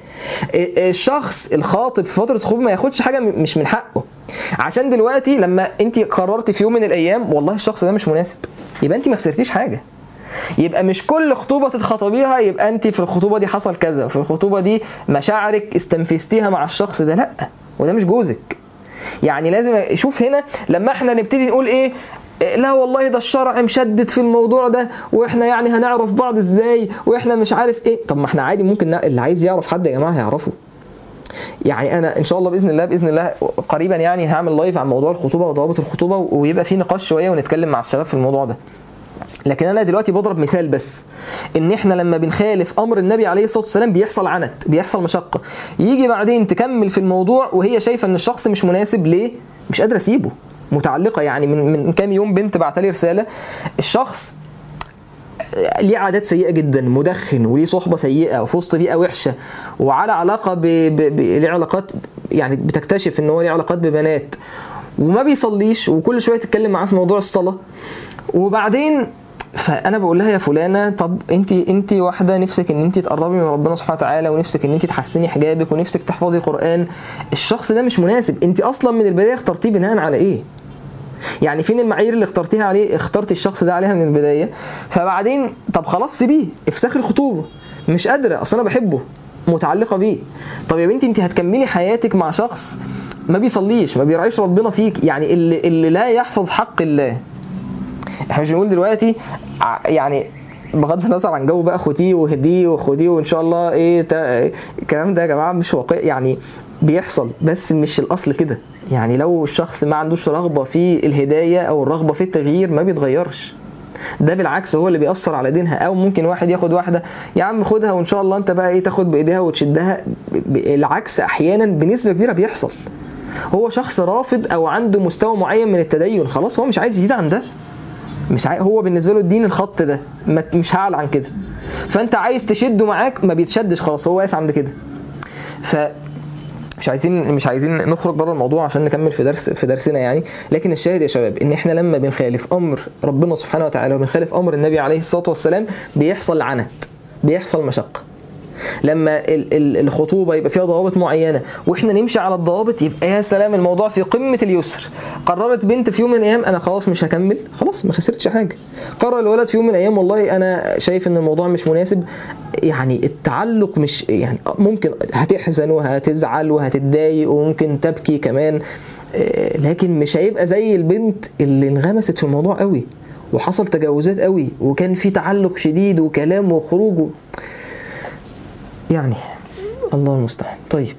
الشخص الخاطب في فترة الخطوبة ما ياخدش حاجة مش من حقه عشان دلوقتي لما انت قررت في يوم من الايام والله الشخص ده مش مناسب يبقى انت ما خسرتيش حاجة يبقى مش كل خطوبة تتخطبيها يبقى انت في الخطوبة دي حصل كذا في الخطوبة دي مشاعرك استنفذتيها مع الشخص ده لا وده مش جوزك يعني لازم شوف هنا لما احنا نبتدي نقول ايه لا والله ده الشرع مشدد في الموضوع ده واحنا يعني هنعرف بعض ازاي واحنا مش عارف ايه طب ما احنا عادي ممكن اللي عايز يعرف حد يا جماعه هيعرفه يعني انا ان شاء الله باذن الله باذن الله قريبا يعني هعمل لايف عن موضوع الخطوبه وضوابط الخطوبه ويبقى في نقاش شويه ونتكلم مع الشباب في الموضوع ده لكن انا دلوقتي بضرب مثال بس ان احنا لما بنخالف امر النبي عليه الصلاه والسلام بيحصل عنت بيحصل مشقه يجي بعدين تكمل في الموضوع وهي شايفه ان الشخص مش مناسب ليه مش قادر اسيبه متعلقه يعني من من كام يوم بنت بعتلي رساله الشخص ليه عادات سيئه جدا مدخن وليه صحبه سيئه وفي وسط بيئه وحشه وعلى علاقه ب... ب... ب... ليه علاقات يعني بتكتشف ان هو ليه علاقات ببنات وما بيصليش وكل شويه تتكلم معاه في موضوع الصلاه وبعدين فانا بقول لها يا فلانه طب انت انت واحده نفسك ان انت تقربي من ربنا سبحانه وتعالى ونفسك ان انت تحسني حجابك ونفسك تحفظي قران الشخص ده مش مناسب انت اصلا من البدايه اخترتيه بناء على ايه يعني فين المعايير اللي اخترتيها عليه اخترتي الشخص ده عليها من البدايه فبعدين طب خلاص سيبيه افسخي الخطوبه مش قادره اصل انا بحبه متعلقه بيه طب يا بنتي انت هتكملي حياتك مع شخص ما بيصليش ما بيراعيش ربنا فيك يعني اللي, اللي لا يحفظ حق الله احنا مش بنقول دلوقتي ع- يعني بغض النظر عن جو بقى خديه وهديه وخديه وان شاء الله ايه تا- الكلام ده يا جماعه مش واقعي يعني بيحصل بس مش الاصل كده يعني لو الشخص ما عندوش رغبه في الهدايه او الرغبه في التغيير ما بيتغيرش ده بالعكس هو اللي بيأثر على دينها او ممكن واحد ياخد واحده يا عم خدها وان شاء الله انت بقى ايه تاخد بايديها وتشدها ب- ب- العكس احيانا بنسبه كبيره بيحصل هو شخص رافض او عنده مستوى معين من التدين خلاص هو مش عايز يزيد عن ده مش عاي... هو بالنسبه له الدين الخط ده ما... مش هعلى عن كده فانت عايز تشده معاك ما بيتشدش خلاص هو واقف عند كده ف مش عايزين مش عايزين نخرج بره الموضوع عشان نكمل في درس في درسنا يعني لكن الشاهد يا شباب ان احنا لما بنخالف امر ربنا سبحانه وتعالى وبنخالف امر النبي عليه الصلاه والسلام بيحصل عنت بيحصل مشقه لما ال- ال- الخطوبه يبقى فيها ضوابط معينه واحنا نمشي على الضوابط يبقى يا سلام الموضوع في قمه اليسر قررت بنت في يوم من الايام انا خلاص مش هكمل خلاص ما خسرتش حاجه قرر الولد في يوم من الايام والله انا شايف ان الموضوع مش مناسب يعني التعلق مش يعني ممكن هتحزن وهتزعل وهتتضايق وممكن تبكي كمان آه، لكن مش هيبقى زي البنت اللي انغمست في الموضوع قوي وحصل تجاوزات قوي وكان في تعلق شديد وكلام وخروج و... يعني الله المستعان طيب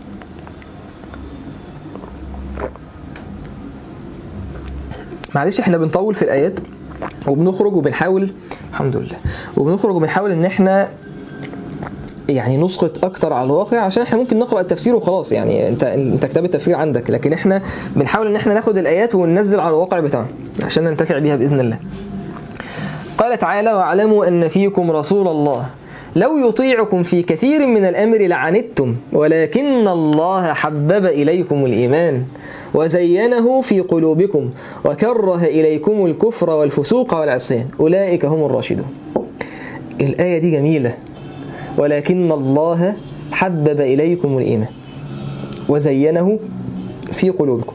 معلش احنا بنطول في الايات وبنخرج وبنحاول الحمد لله وبنخرج وبنحاول ان احنا يعني نسقط اكتر على الواقع عشان احنا ممكن نقرا التفسير وخلاص يعني انت انت كتاب التفسير عندك لكن احنا بنحاول ان احنا ناخد الايات وننزل على الواقع بتاعنا عشان ننتفع بيها باذن الله قال تعالى واعلموا ان فيكم رسول الله لو يطيعكم في كثير من الامر لعنتم ولكن الله حبب اليكم الايمان وزينه في قلوبكم وكره اليكم الكفر والفسوق والعصيان اولئك هم الراشدون الايه دي جميله ولكن الله حبب اليكم الايمان وزينه في قلوبكم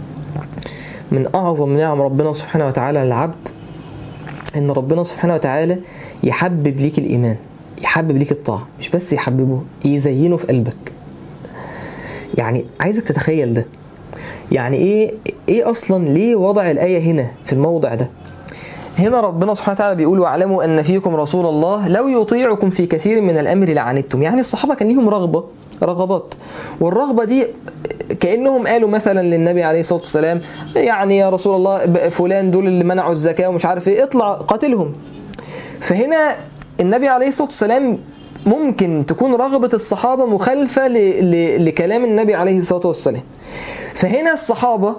من اعظم نعم ربنا سبحانه وتعالى للعبد ان ربنا سبحانه وتعالى يحبب ليك الايمان يحبب ليك الطاعه مش بس يحببه يزينه في قلبك يعني عايزك تتخيل ده يعني ايه ايه اصلا ليه وضع الايه هنا في الموضع ده هنا ربنا سبحانه وتعالى بيقول واعلموا ان فيكم رسول الله لو يطيعكم في كثير من الامر لعنتم يعني الصحابه كان ليهم رغبه رغبات والرغبه دي كانهم قالوا مثلا للنبي عليه الصلاه والسلام يعني يا رسول الله فلان دول اللي منعوا الزكاه ومش عارف ايه اطلع قاتلهم فهنا النبي عليه الصلاه والسلام ممكن تكون رغبة الصحابة مخالفة ل... ل... لكلام النبي عليه الصلاة والسلام فهنا الصحابة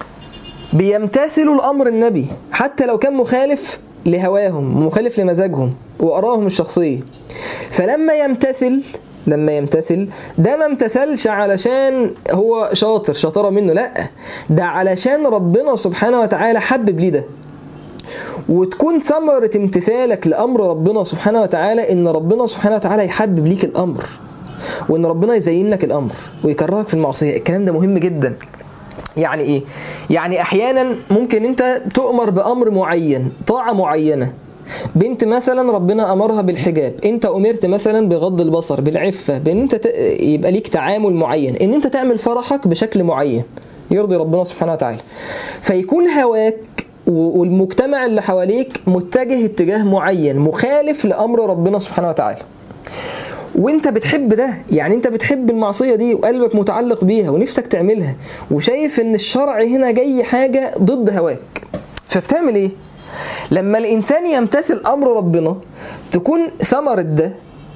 بيمتثلوا الأمر النبي حتى لو كان مخالف لهواهم مخالف لمزاجهم وأراهم الشخصية فلما يمتثل لما يمتثل ده ما امتثلش علشان هو شاطر شطارة منه لا ده علشان ربنا سبحانه وتعالى حبب ليه ده وتكون ثمرة امتثالك لأمر ربنا سبحانه وتعالى إن ربنا سبحانه وتعالى يحبب ليك الأمر وإن ربنا يزين لك الأمر ويكرهك في المعصية الكلام ده مهم جدا يعني إيه؟ يعني أحيانا ممكن أنت تؤمر بأمر معين طاعة معينة بنت مثلا ربنا امرها بالحجاب انت امرت مثلا بغض البصر بالعفه بان انت ت... يبقى ليك تعامل معين ان انت تعمل فرحك بشكل معين يرضي ربنا سبحانه وتعالى فيكون هواك والمجتمع اللي حواليك متجه اتجاه معين مخالف لامر ربنا سبحانه وتعالى وانت بتحب ده يعني انت بتحب المعصية دي وقلبك متعلق بيها ونفسك تعملها وشايف ان الشرع هنا جاي حاجة ضد هواك فبتعمل ايه لما الانسان يمتثل امر ربنا تكون ثمرة ده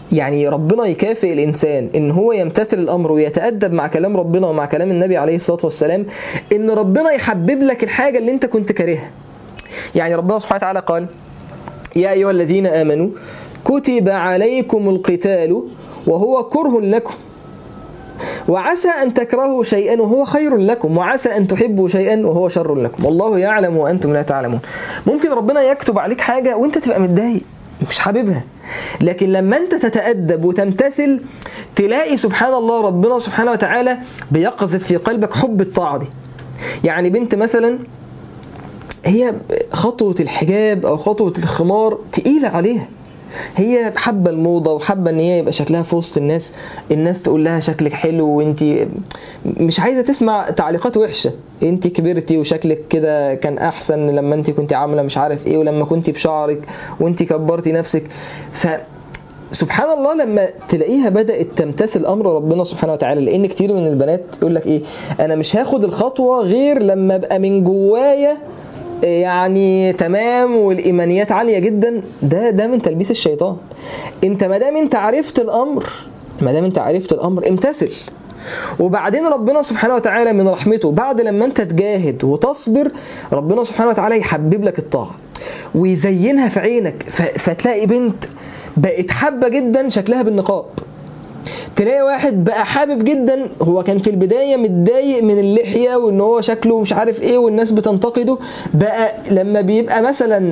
يعني ربنا يكافئ الإنسان إن هو يمتثل الأمر ويتأدب مع كلام ربنا ومع كلام النبي عليه الصلاة والسلام إن ربنا يحبب لك الحاجة اللي أنت كنت كارهها يعني ربنا سبحانه وتعالى قال يا أيها الذين آمنوا كتب عليكم القتال وهو كره لكم وعسى أن تكرهوا شيئا وهو خير لكم وعسى أن تحبوا شيئا وهو شر لكم والله يعلم وأنتم لا تعلمون ممكن ربنا يكتب عليك حاجة وأنت تبقى متضايق مش حاببها لكن لما أنت تتأدب وتمتثل تلاقي سبحان الله ربنا سبحانه وتعالى بيقذف في قلبك حب الطاعة دي يعني بنت مثلا هي خطوة الحجاب أو خطوة الخمار تقيلة عليها هي حابة الموضة وحابة ان هي يبقى شكلها في وسط الناس الناس تقول لها شكلك حلو وانت مش عايزة تسمع تعليقات وحشة انت كبرتي وشكلك كده كان احسن لما انت كنت عاملة مش عارف ايه ولما كنت بشعرك وانت كبرتي نفسك ف سبحان الله لما تلاقيها بدأت تمتثل أمر ربنا سبحانه وتعالى لأن كتير من البنات يقول لك إيه أنا مش هاخد الخطوة غير لما أبقى من جوايا يعني تمام والايمانيات عاليه جدا ده ده من تلبيس الشيطان انت ما دام انت عرفت الامر ما دام انت عرفت الامر امتثل وبعدين ربنا سبحانه وتعالى من رحمته بعد لما انت تجاهد وتصبر ربنا سبحانه وتعالى يحبب لك الطاعه ويزينها في عينك فتلاقي بنت بقت حابه جدا شكلها بالنقاب تلاقي واحد بقى حابب جدا هو كان في البدايه متضايق من اللحيه وان هو شكله مش عارف ايه والناس بتنتقده بقى لما بيبقى مثلا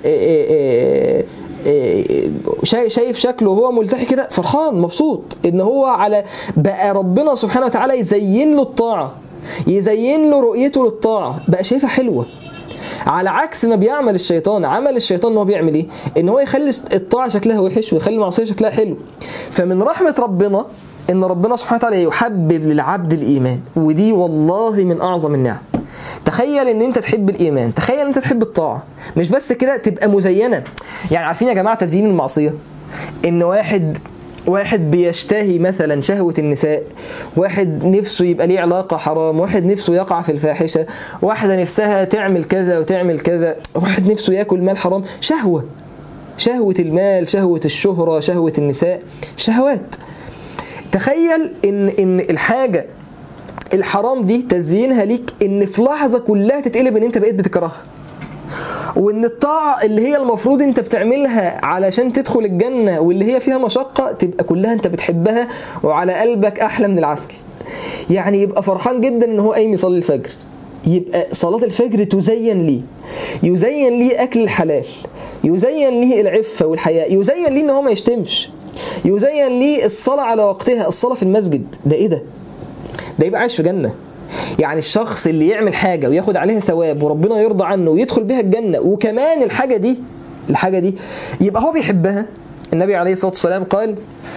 شايف شكله وهو ملتحي كده فرحان مبسوط ان هو على بقى ربنا سبحانه وتعالى يزين له الطاعه يزين له رؤيته للطاعه بقى شايفها حلوه على عكس ما بيعمل الشيطان عمل الشيطان ان هو بيعمل ايه ان هو يخلي الطاعه شكلها وحش ويخلي المعصيه شكلها حلو فمن رحمه ربنا ان ربنا سبحانه وتعالى يحبب للعبد الايمان ودي والله من اعظم النعم تخيل ان انت تحب الايمان تخيل ان انت تحب الطاعه مش بس كده تبقى مزينه يعني عارفين يا جماعه تزيين المعصيه ان واحد واحد بيشتهي مثلا شهوة النساء واحد نفسه يبقى ليه علاقة حرام واحد نفسه يقع في الفاحشة واحدة نفسها تعمل كذا وتعمل كذا واحد نفسه ياكل مال حرام شهوة شهوة المال شهوة الشهرة شهوة النساء شهوات تخيل ان ان الحاجة الحرام دي تزيينها ليك ان في لحظة كلها تتقلب ان انت بقيت بتكرهها وان الطاعة اللي هي المفروض انت بتعملها علشان تدخل الجنة واللي هي فيها مشقة تبقى كلها انت بتحبها وعلى قلبك احلى من العسل يعني يبقى فرحان جدا ان هو قايم يصلي الفجر يبقى صلاة الفجر تزين ليه يزين ليه اكل الحلال يزين ليه العفة والحياء يزين ليه ان هو ما يشتمش يزين ليه الصلاة على وقتها الصلاة في المسجد ده ايه ده ده يبقى عايش في جنة يعني الشخص اللي يعمل حاجة وياخد عليها ثواب وربنا يرضى عنه ويدخل بها الجنة وكمان الحاجة دي الحاجة دي يبقى هو بيحبها النبي عليه الصلاة والسلام قال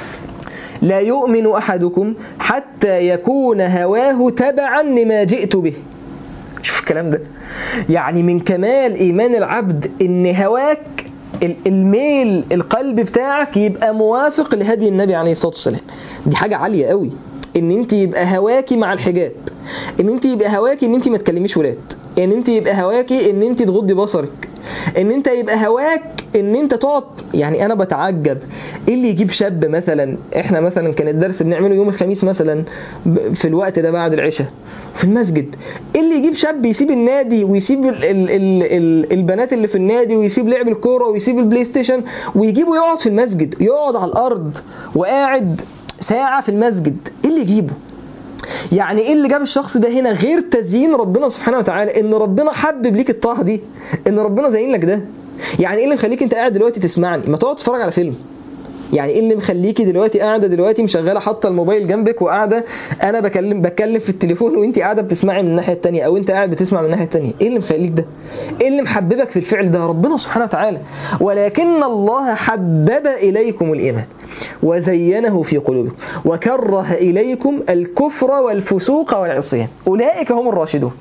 لا يؤمن أحدكم حتى يكون هواه تبعا لما جئت به شوف الكلام ده يعني من كمال إيمان العبد إن هواك الميل القلب بتاعك يبقى موافق لهدي النبي عليه الصلاة والسلام دي حاجة عالية قوي ان انت يبقى هواكي مع الحجاب ان انت يبقى هواكي ان انت ما تكلميش ولاد ان انت يبقى هواكي ان انت تغضي بصرك ان انت يبقى هواك ان انت تقعد يعني انا بتعجب ايه اللي يجيب شاب مثلا احنا مثلا كان الدرس بنعمله يوم الخميس مثلا في الوقت ده بعد العشاء في المسجد ايه اللي يجيب شاب يسيب النادي ويسيب ال ال ال ال البنات اللي في النادي ويسيب لعب الكوره ويسيب البلاي ستيشن ويجيبه يقعد في المسجد يقعد على الارض وقاعد ساعة في المسجد ايه اللي يجيبه يعني ايه اللي جاب الشخص ده هنا غير تزيين ربنا سبحانه وتعالى ان ربنا حبب ليك الطاعه دي ان ربنا زين لك ده يعني ايه اللي مخليك انت قاعد دلوقتي تسمعني ما تقعد تتفرج على فيلم يعني ايه اللي مخليكي دلوقتي قاعده دلوقتي مشغله حاطه الموبايل جنبك وقاعده انا بكلم بتكلم في التليفون وانت قاعده بتسمعي من الناحيه الثانيه او انت قاعد بتسمع من الناحيه الثانيه ايه اللي مخليك ده ايه اللي محببك في الفعل ده ربنا سبحانه وتعالى ولكن الله حبب اليكم الايمان وزينه في قلوبكم وكره اليكم الكفر والفسوق والعصيان اولئك هم الراشدون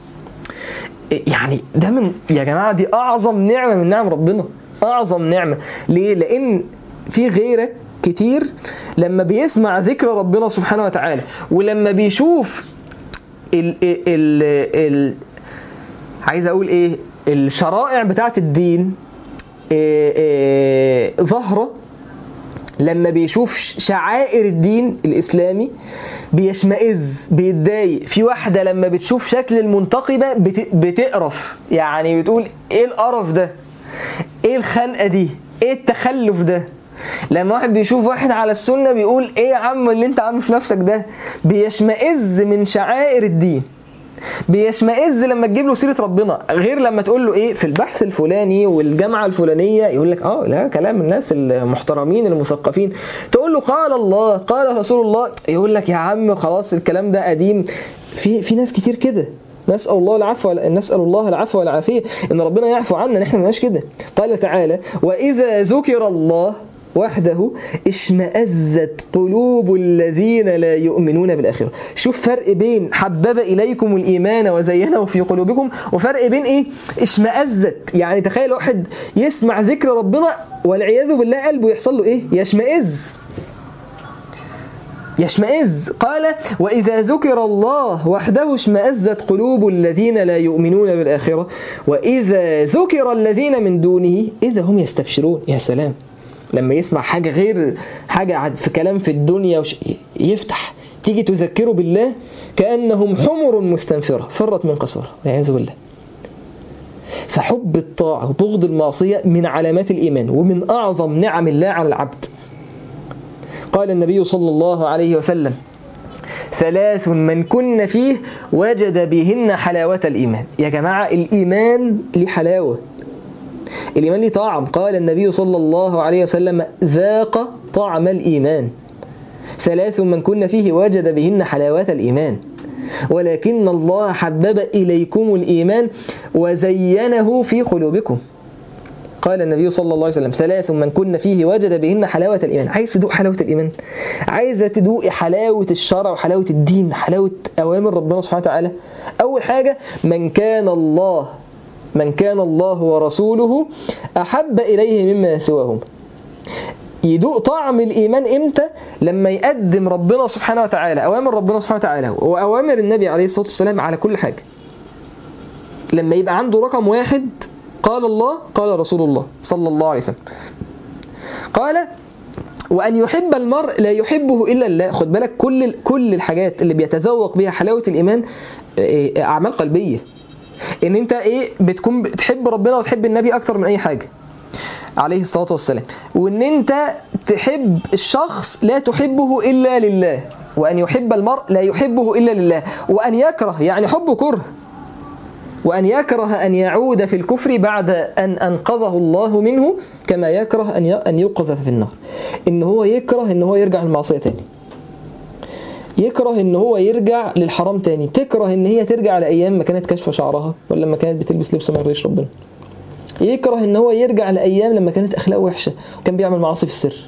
يعني ده من يا جماعه دي اعظم نعمه من نعم ربنا اعظم نعمه ليه لان في غيرك كتير لما بيسمع ذكر ربنا سبحانه وتعالى ولما بيشوف ال ال ال, ال عايز اقول ايه الشرائع بتاعت الدين إيه إيه ظاهره لما بيشوف شعائر الدين الإسلامي بيشمئز بيتضايق في واحدة لما بتشوف شكل المنتقبة بت... بتقرف يعني بتقول ايه القرف ده ايه الخنقة دي ايه التخلف ده لما واحد بيشوف واحد على السنة بيقول ايه يا عم اللي انت عامله في نفسك ده بيشمئز من شعائر الدين بيشمئز لما تجيب له سيره ربنا غير لما تقول له ايه في البحث الفلاني والجامعه الفلانيه يقول لك اه لا كلام الناس المحترمين المثقفين تقول له قال الله قال رسول الله يقول لك يا عم خلاص الكلام ده قديم في في ناس كتير كده نسأل الله العفو نسأل الله العفو والعافية إن ربنا يعفو عنا نحن ما كده قال تعالى وإذا ذكر الله وحده اشمأزت قلوب الذين لا يؤمنون بالآخرة شوف فرق بين حبب إليكم الإيمان وزينه في قلوبكم وفرق بين إيه اشمأزت يعني تخيل واحد يسمع ذكر ربنا والعياذ بالله قلبه يحصل له إيه يشمئز يشمئز قال وإذا ذكر الله وحده اشمأزت قلوب الذين لا يؤمنون بالآخرة وإذا ذكر الذين من دونه إذا هم يستبشرون يا سلام لما يسمع حاجة غير حاجة في كلام في الدنيا وش يفتح تيجي تذكره بالله كأنهم حمر مستنفرة فرت من قصورة والعياذ بالله فحب الطاعة وبغض المعصية من علامات الإيمان ومن أعظم نعم الله على العبد قال النبي صلى الله عليه وسلم ثلاث من كن فيه وجد بهن حلاوة الإيمان يا جماعة الإيمان ليه حلاوة الإيمان ليه طعم قال النبي صلى الله عليه وسلم ذاق طعم الإيمان ثلاث من كن فيه وجد بهن حلاوة الإيمان ولكن الله حبب إليكم الإيمان وزينه في قلوبكم قال النبي صلى الله عليه وسلم ثلاث من كن فيه وجد بهن حلاوة الإيمان عايز تدوق حلاوة الإيمان عايزة تدوق حلاوة الشرع وحلاوة الدين حلاوة أوامر ربنا سبحانه وتعالى أول حاجة من كان الله من كان الله ورسوله أحب إليه مما سواهم يدوق طعم الإيمان إمتى لما يقدم ربنا سبحانه وتعالى أوامر ربنا سبحانه وتعالى وأوامر النبي عليه الصلاة والسلام على كل حاجة لما يبقى عنده رقم واحد قال الله قال رسول الله صلى الله عليه وسلم قال وأن يحب المرء لا يحبه إلا الله خد بالك كل كل الحاجات اللي بيتذوق بها حلاوة الإيمان أعمال قلبية ان انت ايه بتكون بتحب ربنا وتحب النبي اكتر من اي حاجه عليه الصلاه والسلام وان انت تحب الشخص لا تحبه الا لله وان يحب المرء لا يحبه الا لله وان يكره يعني حب كره وأن يكره أن يعود في الكفر بعد أن أنقذه الله منه كما يكره أن يوقظ في النار إن هو يكره إن هو يرجع للمعصية تاني يكره ان هو يرجع للحرام تاني تكره ان هي ترجع لايام ما كانت كاشفه شعرها ولا لما كانت بتلبس لبس ما يرضيش ربنا يكره ان هو يرجع لايام لما كانت اخلاقه وحشه وكان بيعمل معاصي في السر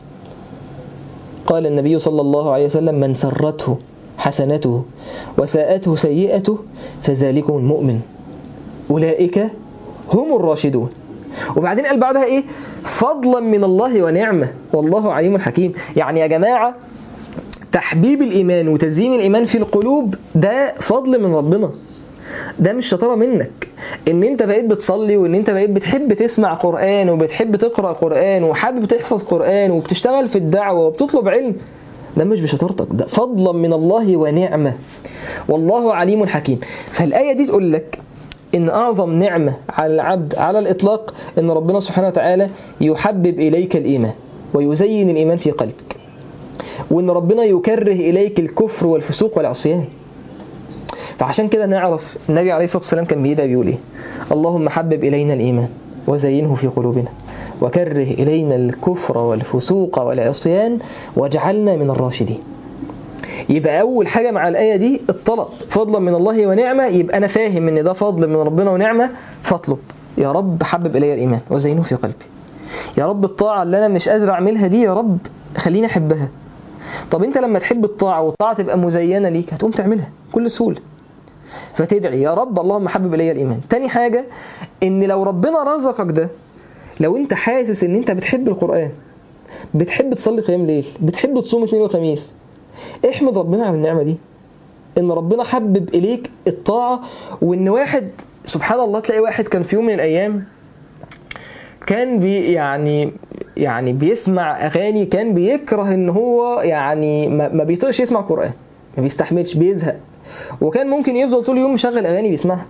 قال النبي صلى الله عليه وسلم من سرته حسنته وساءته سيئته فذلكم المؤمن اولئك هم الراشدون وبعدين قال بعدها ايه فضلا من الله ونعمه والله عليم حكيم يعني يا جماعه تحبيب الإيمان وتزيين الإيمان في القلوب ده فضل من ربنا ده مش شطارة منك ان انت بقيت بتصلي وان انت بقيت بتحب تسمع قرآن وبتحب تقرأ قرآن وحابب تحفظ قرآن وبتشتغل في الدعوة وبتطلب علم ده مش بشطارتك ده فضلا من الله ونعمة والله عليم حكيم فالآية دي تقول لك إن أعظم نعمة على العبد على الإطلاق إن ربنا سبحانه وتعالى يحبب إليك الإيمان ويزين الإيمان في قلبك وإن ربنا يكره إليك الكفر والفسوق والعصيان فعشان كده نعرف النبي عليه الصلاة والسلام كان بيدعي بيقول إيه اللهم حبب إلينا الإيمان وزينه في قلوبنا وكره إلينا الكفر والفسوق والعصيان واجعلنا من الراشدين يبقى أول حاجة مع الآية دي الطلب فضلا من الله ونعمة يبقى أنا فاهم إن ده فضل من ربنا ونعمة فاطلب يا رب حبب إلي الإيمان وزينه في قلبي يا رب الطاعة اللي أنا مش قادر أعملها دي يا رب خليني أحبها طب أنت لما تحب الطاعة والطاعة تبقى مزينة ليك هتقوم تعملها بكل سهولة فتدعي يا رب اللهم حبب إلي الإيمان تاني حاجة إن لو ربنا رزقك ده لو أنت حاسس إن أنت بتحب القرآن بتحب تصلي قيام ليل بتحب تصوم اثنين وخميس احمد ربنا على النعمة دي ان ربنا حبب اليك الطاعة وان واحد سبحان الله تلاقي واحد كان في يوم من الايام كان بي يعني يعني بيسمع اغاني كان بيكره ان هو يعني ما ما بيطيقش يسمع قران ما بيستحملش بيزهق وكان ممكن يفضل طول اليوم مشغل اغاني بيسمعها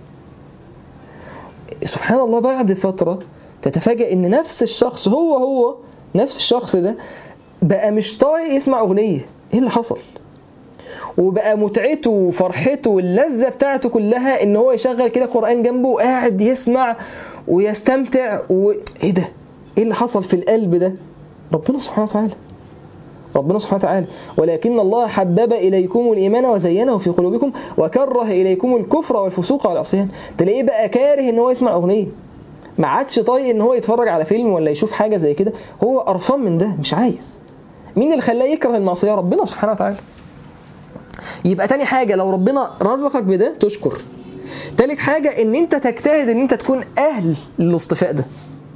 سبحان الله بعد فتره تتفاجأ ان نفس الشخص هو هو نفس الشخص ده بقى مش طايق يسمع اغنيه ايه اللي حصل وبقى متعته وفرحته واللذة بتاعته كلها ان هو يشغل كده قرآن جنبه وقاعد يسمع ويستمتع و... ايه ده ايه اللي حصل في القلب ده ربنا سبحانه وتعالى ربنا سبحانه وتعالى ولكن الله حبب إليكم الإيمان وزينه في قلوبكم وكره إليكم الكفر والفسوق والعصيان تلاقيه بقى كاره ان هو يسمع أغنية ما عادش طايق ان هو يتفرج على فيلم ولا يشوف حاجة زي كده هو قرفان من ده مش عايز مين اللي خلاه يكره المعصية ربنا سبحانه وتعالى يبقى تاني حاجة لو ربنا رزقك بده تشكر تالت حاجة ان انت تجتهد ان انت تكون اهل للاصطفاء ده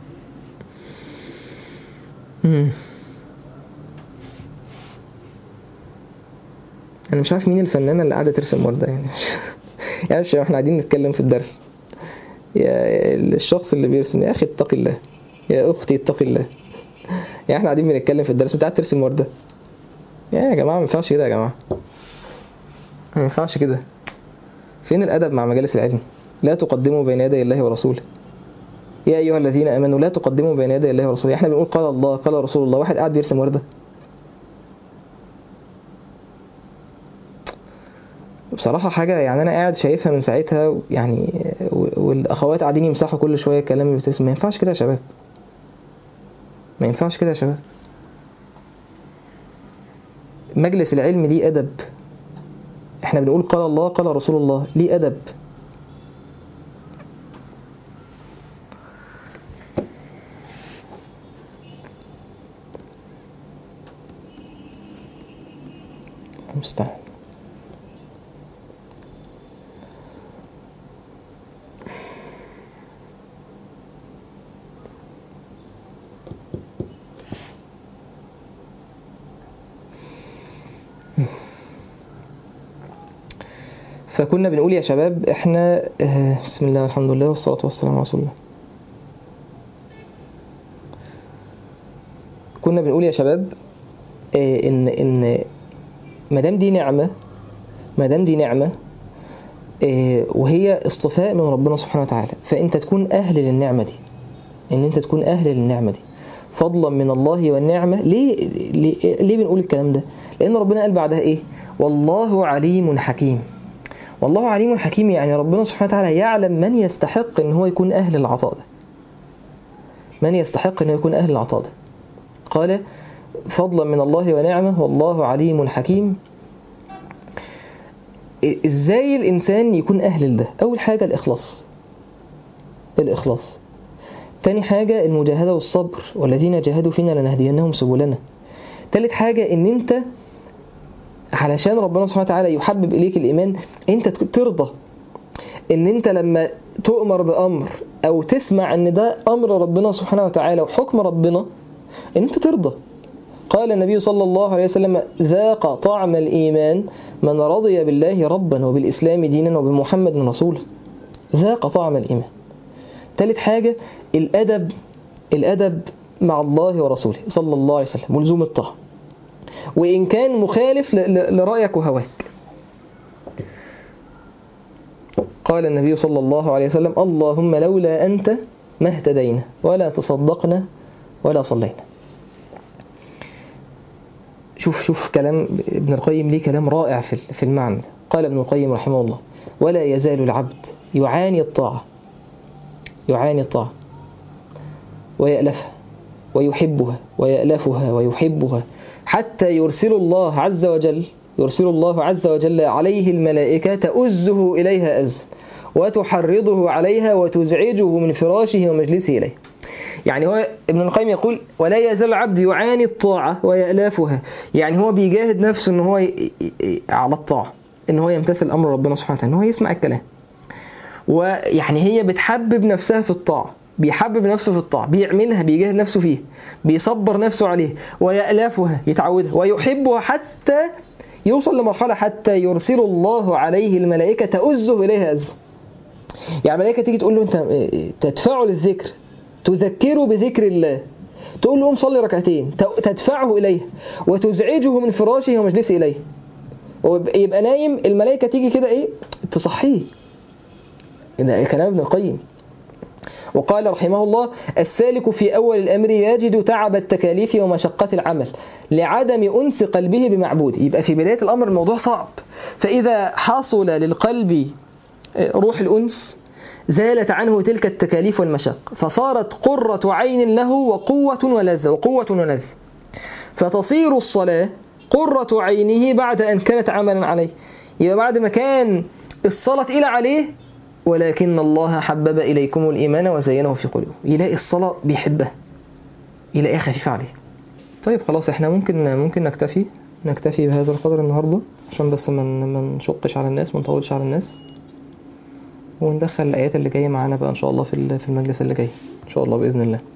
مم. انا مش عارف مين الفنانة اللي قاعدة ترسم وردة يعني يعني مش احنا قاعدين نتكلم في الدرس يا الشخص اللي بيرسم يا اخي اتقي الله يا اختي اتقي الله يعني احنا قاعدين بنتكلم في الدرس انت قاعد ترسم وردة يا يا جماعة ما ينفعش كده يا جماعة ما ينفعش كده فين الأدب مع مجالس العلم لا تقدموا بين يدي الله ورسوله يا أيها الذين آمنوا لا تقدموا بين يدي الله ورسوله احنا بنقول قال الله قال رسول الله واحد قاعد بيرسم وردة بصراحة حاجة يعني أنا قاعد شايفها من ساعتها يعني والأخوات قاعدين يمسحوا كل شوية الكلام اللي بتسمع ما ينفعش كده يا شباب ما ينفعش كده يا شباب مجلس العلم ليه أدب احنا بنقول قال الله قال رسول الله ليه أدب مستعان فكنا بنقول يا شباب احنا اه بسم الله والحمد لله والصلاة والسلام على رسول الله كنا بنقول يا شباب اه ان ان ما دام دي نعمة ما دام دي نعمة اه وهي اصطفاء من ربنا سبحانه وتعالى فانت تكون اهل للنعمة دي ان انت تكون اهل للنعمة دي فضلا من الله والنعمة ليه ليه, ليه بنقول الكلام ده لان ربنا قال بعدها ايه والله عليم حكيم والله عليم حكيم يعني ربنا سبحانه وتعالى يعلم من يستحق ان هو يكون اهل العطاء ده من يستحق ان يكون اهل العطاء ده قال فضلا من الله ونعمه والله عليم حكيم ازاي الانسان يكون اهل لده اول حاجه الاخلاص الاخلاص تاني حاجة المجاهدة والصبر والذين جاهدوا فينا لنهدينهم سبلنا تالت حاجة ان انت علشان ربنا سبحانه وتعالى يحبب إليك الإيمان أنت ترضى إن أنت لما تؤمر بأمر أو تسمع أن ده أمر ربنا سبحانه وتعالى وحكم ربنا أن أنت ترضى قال النبي صلى الله عليه وسلم ذاق طعم الإيمان من رضي بالله ربا وبالإسلام دينا وبمحمد رسولا ذاق طعم الإيمان ثالث حاجة الأدب الأدب مع الله ورسوله صلى الله عليه وسلم ولزوم الطاعة وإن كان مخالف لرأيك وهواك قال النبي صلى الله عليه وسلم اللهم لولا أنت ما اهتدينا ولا تصدقنا ولا صلينا شوف شوف كلام ابن القيم ليه كلام رائع في المعنى قال ابن القيم رحمه الله ولا يزال العبد يعاني الطاعة يعاني الطاعة ويألفها ويحبها ويألفها ويحبها حتى يرسل الله عز وجل يرسل الله عز وجل عليه الملائكة تؤزه إليها أز وتحرضه عليها وتزعجه من فراشه ومجلسه إليه يعني هو ابن القيم يقول ولا يزال العبد يعاني الطاعة ويألافها يعني هو بيجاهد نفسه ان هو ي... ي... على الطاعة ان هو يمتثل امر ربنا سبحانه وتعالى ان هو يسمع الكلام ويعني هي بتحبب نفسها في الطاعة بيحبب نفسه في الطاعة بيعملها بيجاهد نفسه فيه بيصبر نفسه عليه ويألفها يتعودها ويحبها حتى يوصل لمرحلة حتى يرسل الله عليه الملائكة تؤزه إليها أز يعني الملائكة تيجي تقول له أنت تدفعه للذكر تذكره بذكر الله تقول له قوم صلي ركعتين ت- تدفعه إليه وتزعجه من فراشه ومجلسه إليه ويبقى نايم الملائكة تيجي كده إيه تصحيه ده كلام ابن القيم وقال رحمه الله السالك في أول الأمر يجد تعب التكاليف ومشقة العمل لعدم أنس قلبه بمعبود يبقى في بداية الأمر الموضوع صعب فإذا حصل للقلب روح الأنس زالت عنه تلك التكاليف والمشق فصارت قرة عين له وقوة ولذة وقوة ولذة فتصير الصلاة قرة عينه بعد أن كانت عملا عليه يبقى بعد ما كان الصلاة تقيلة عليه ولكن الله حبب إليكم الإيمان وزينه في قلوبكم يلاقي الصلاة بيحبها يلاقيها خفيفة عليه طيب خلاص احنا ممكن ممكن نكتفي نكتفي بهذا القدر النهارده عشان بس ما ما نشقش على الناس ما نطولش على الناس وندخل الآيات اللي جاية معانا بقى إن شاء الله في ال- في المجلس اللي جاي إن شاء الله بإذن الله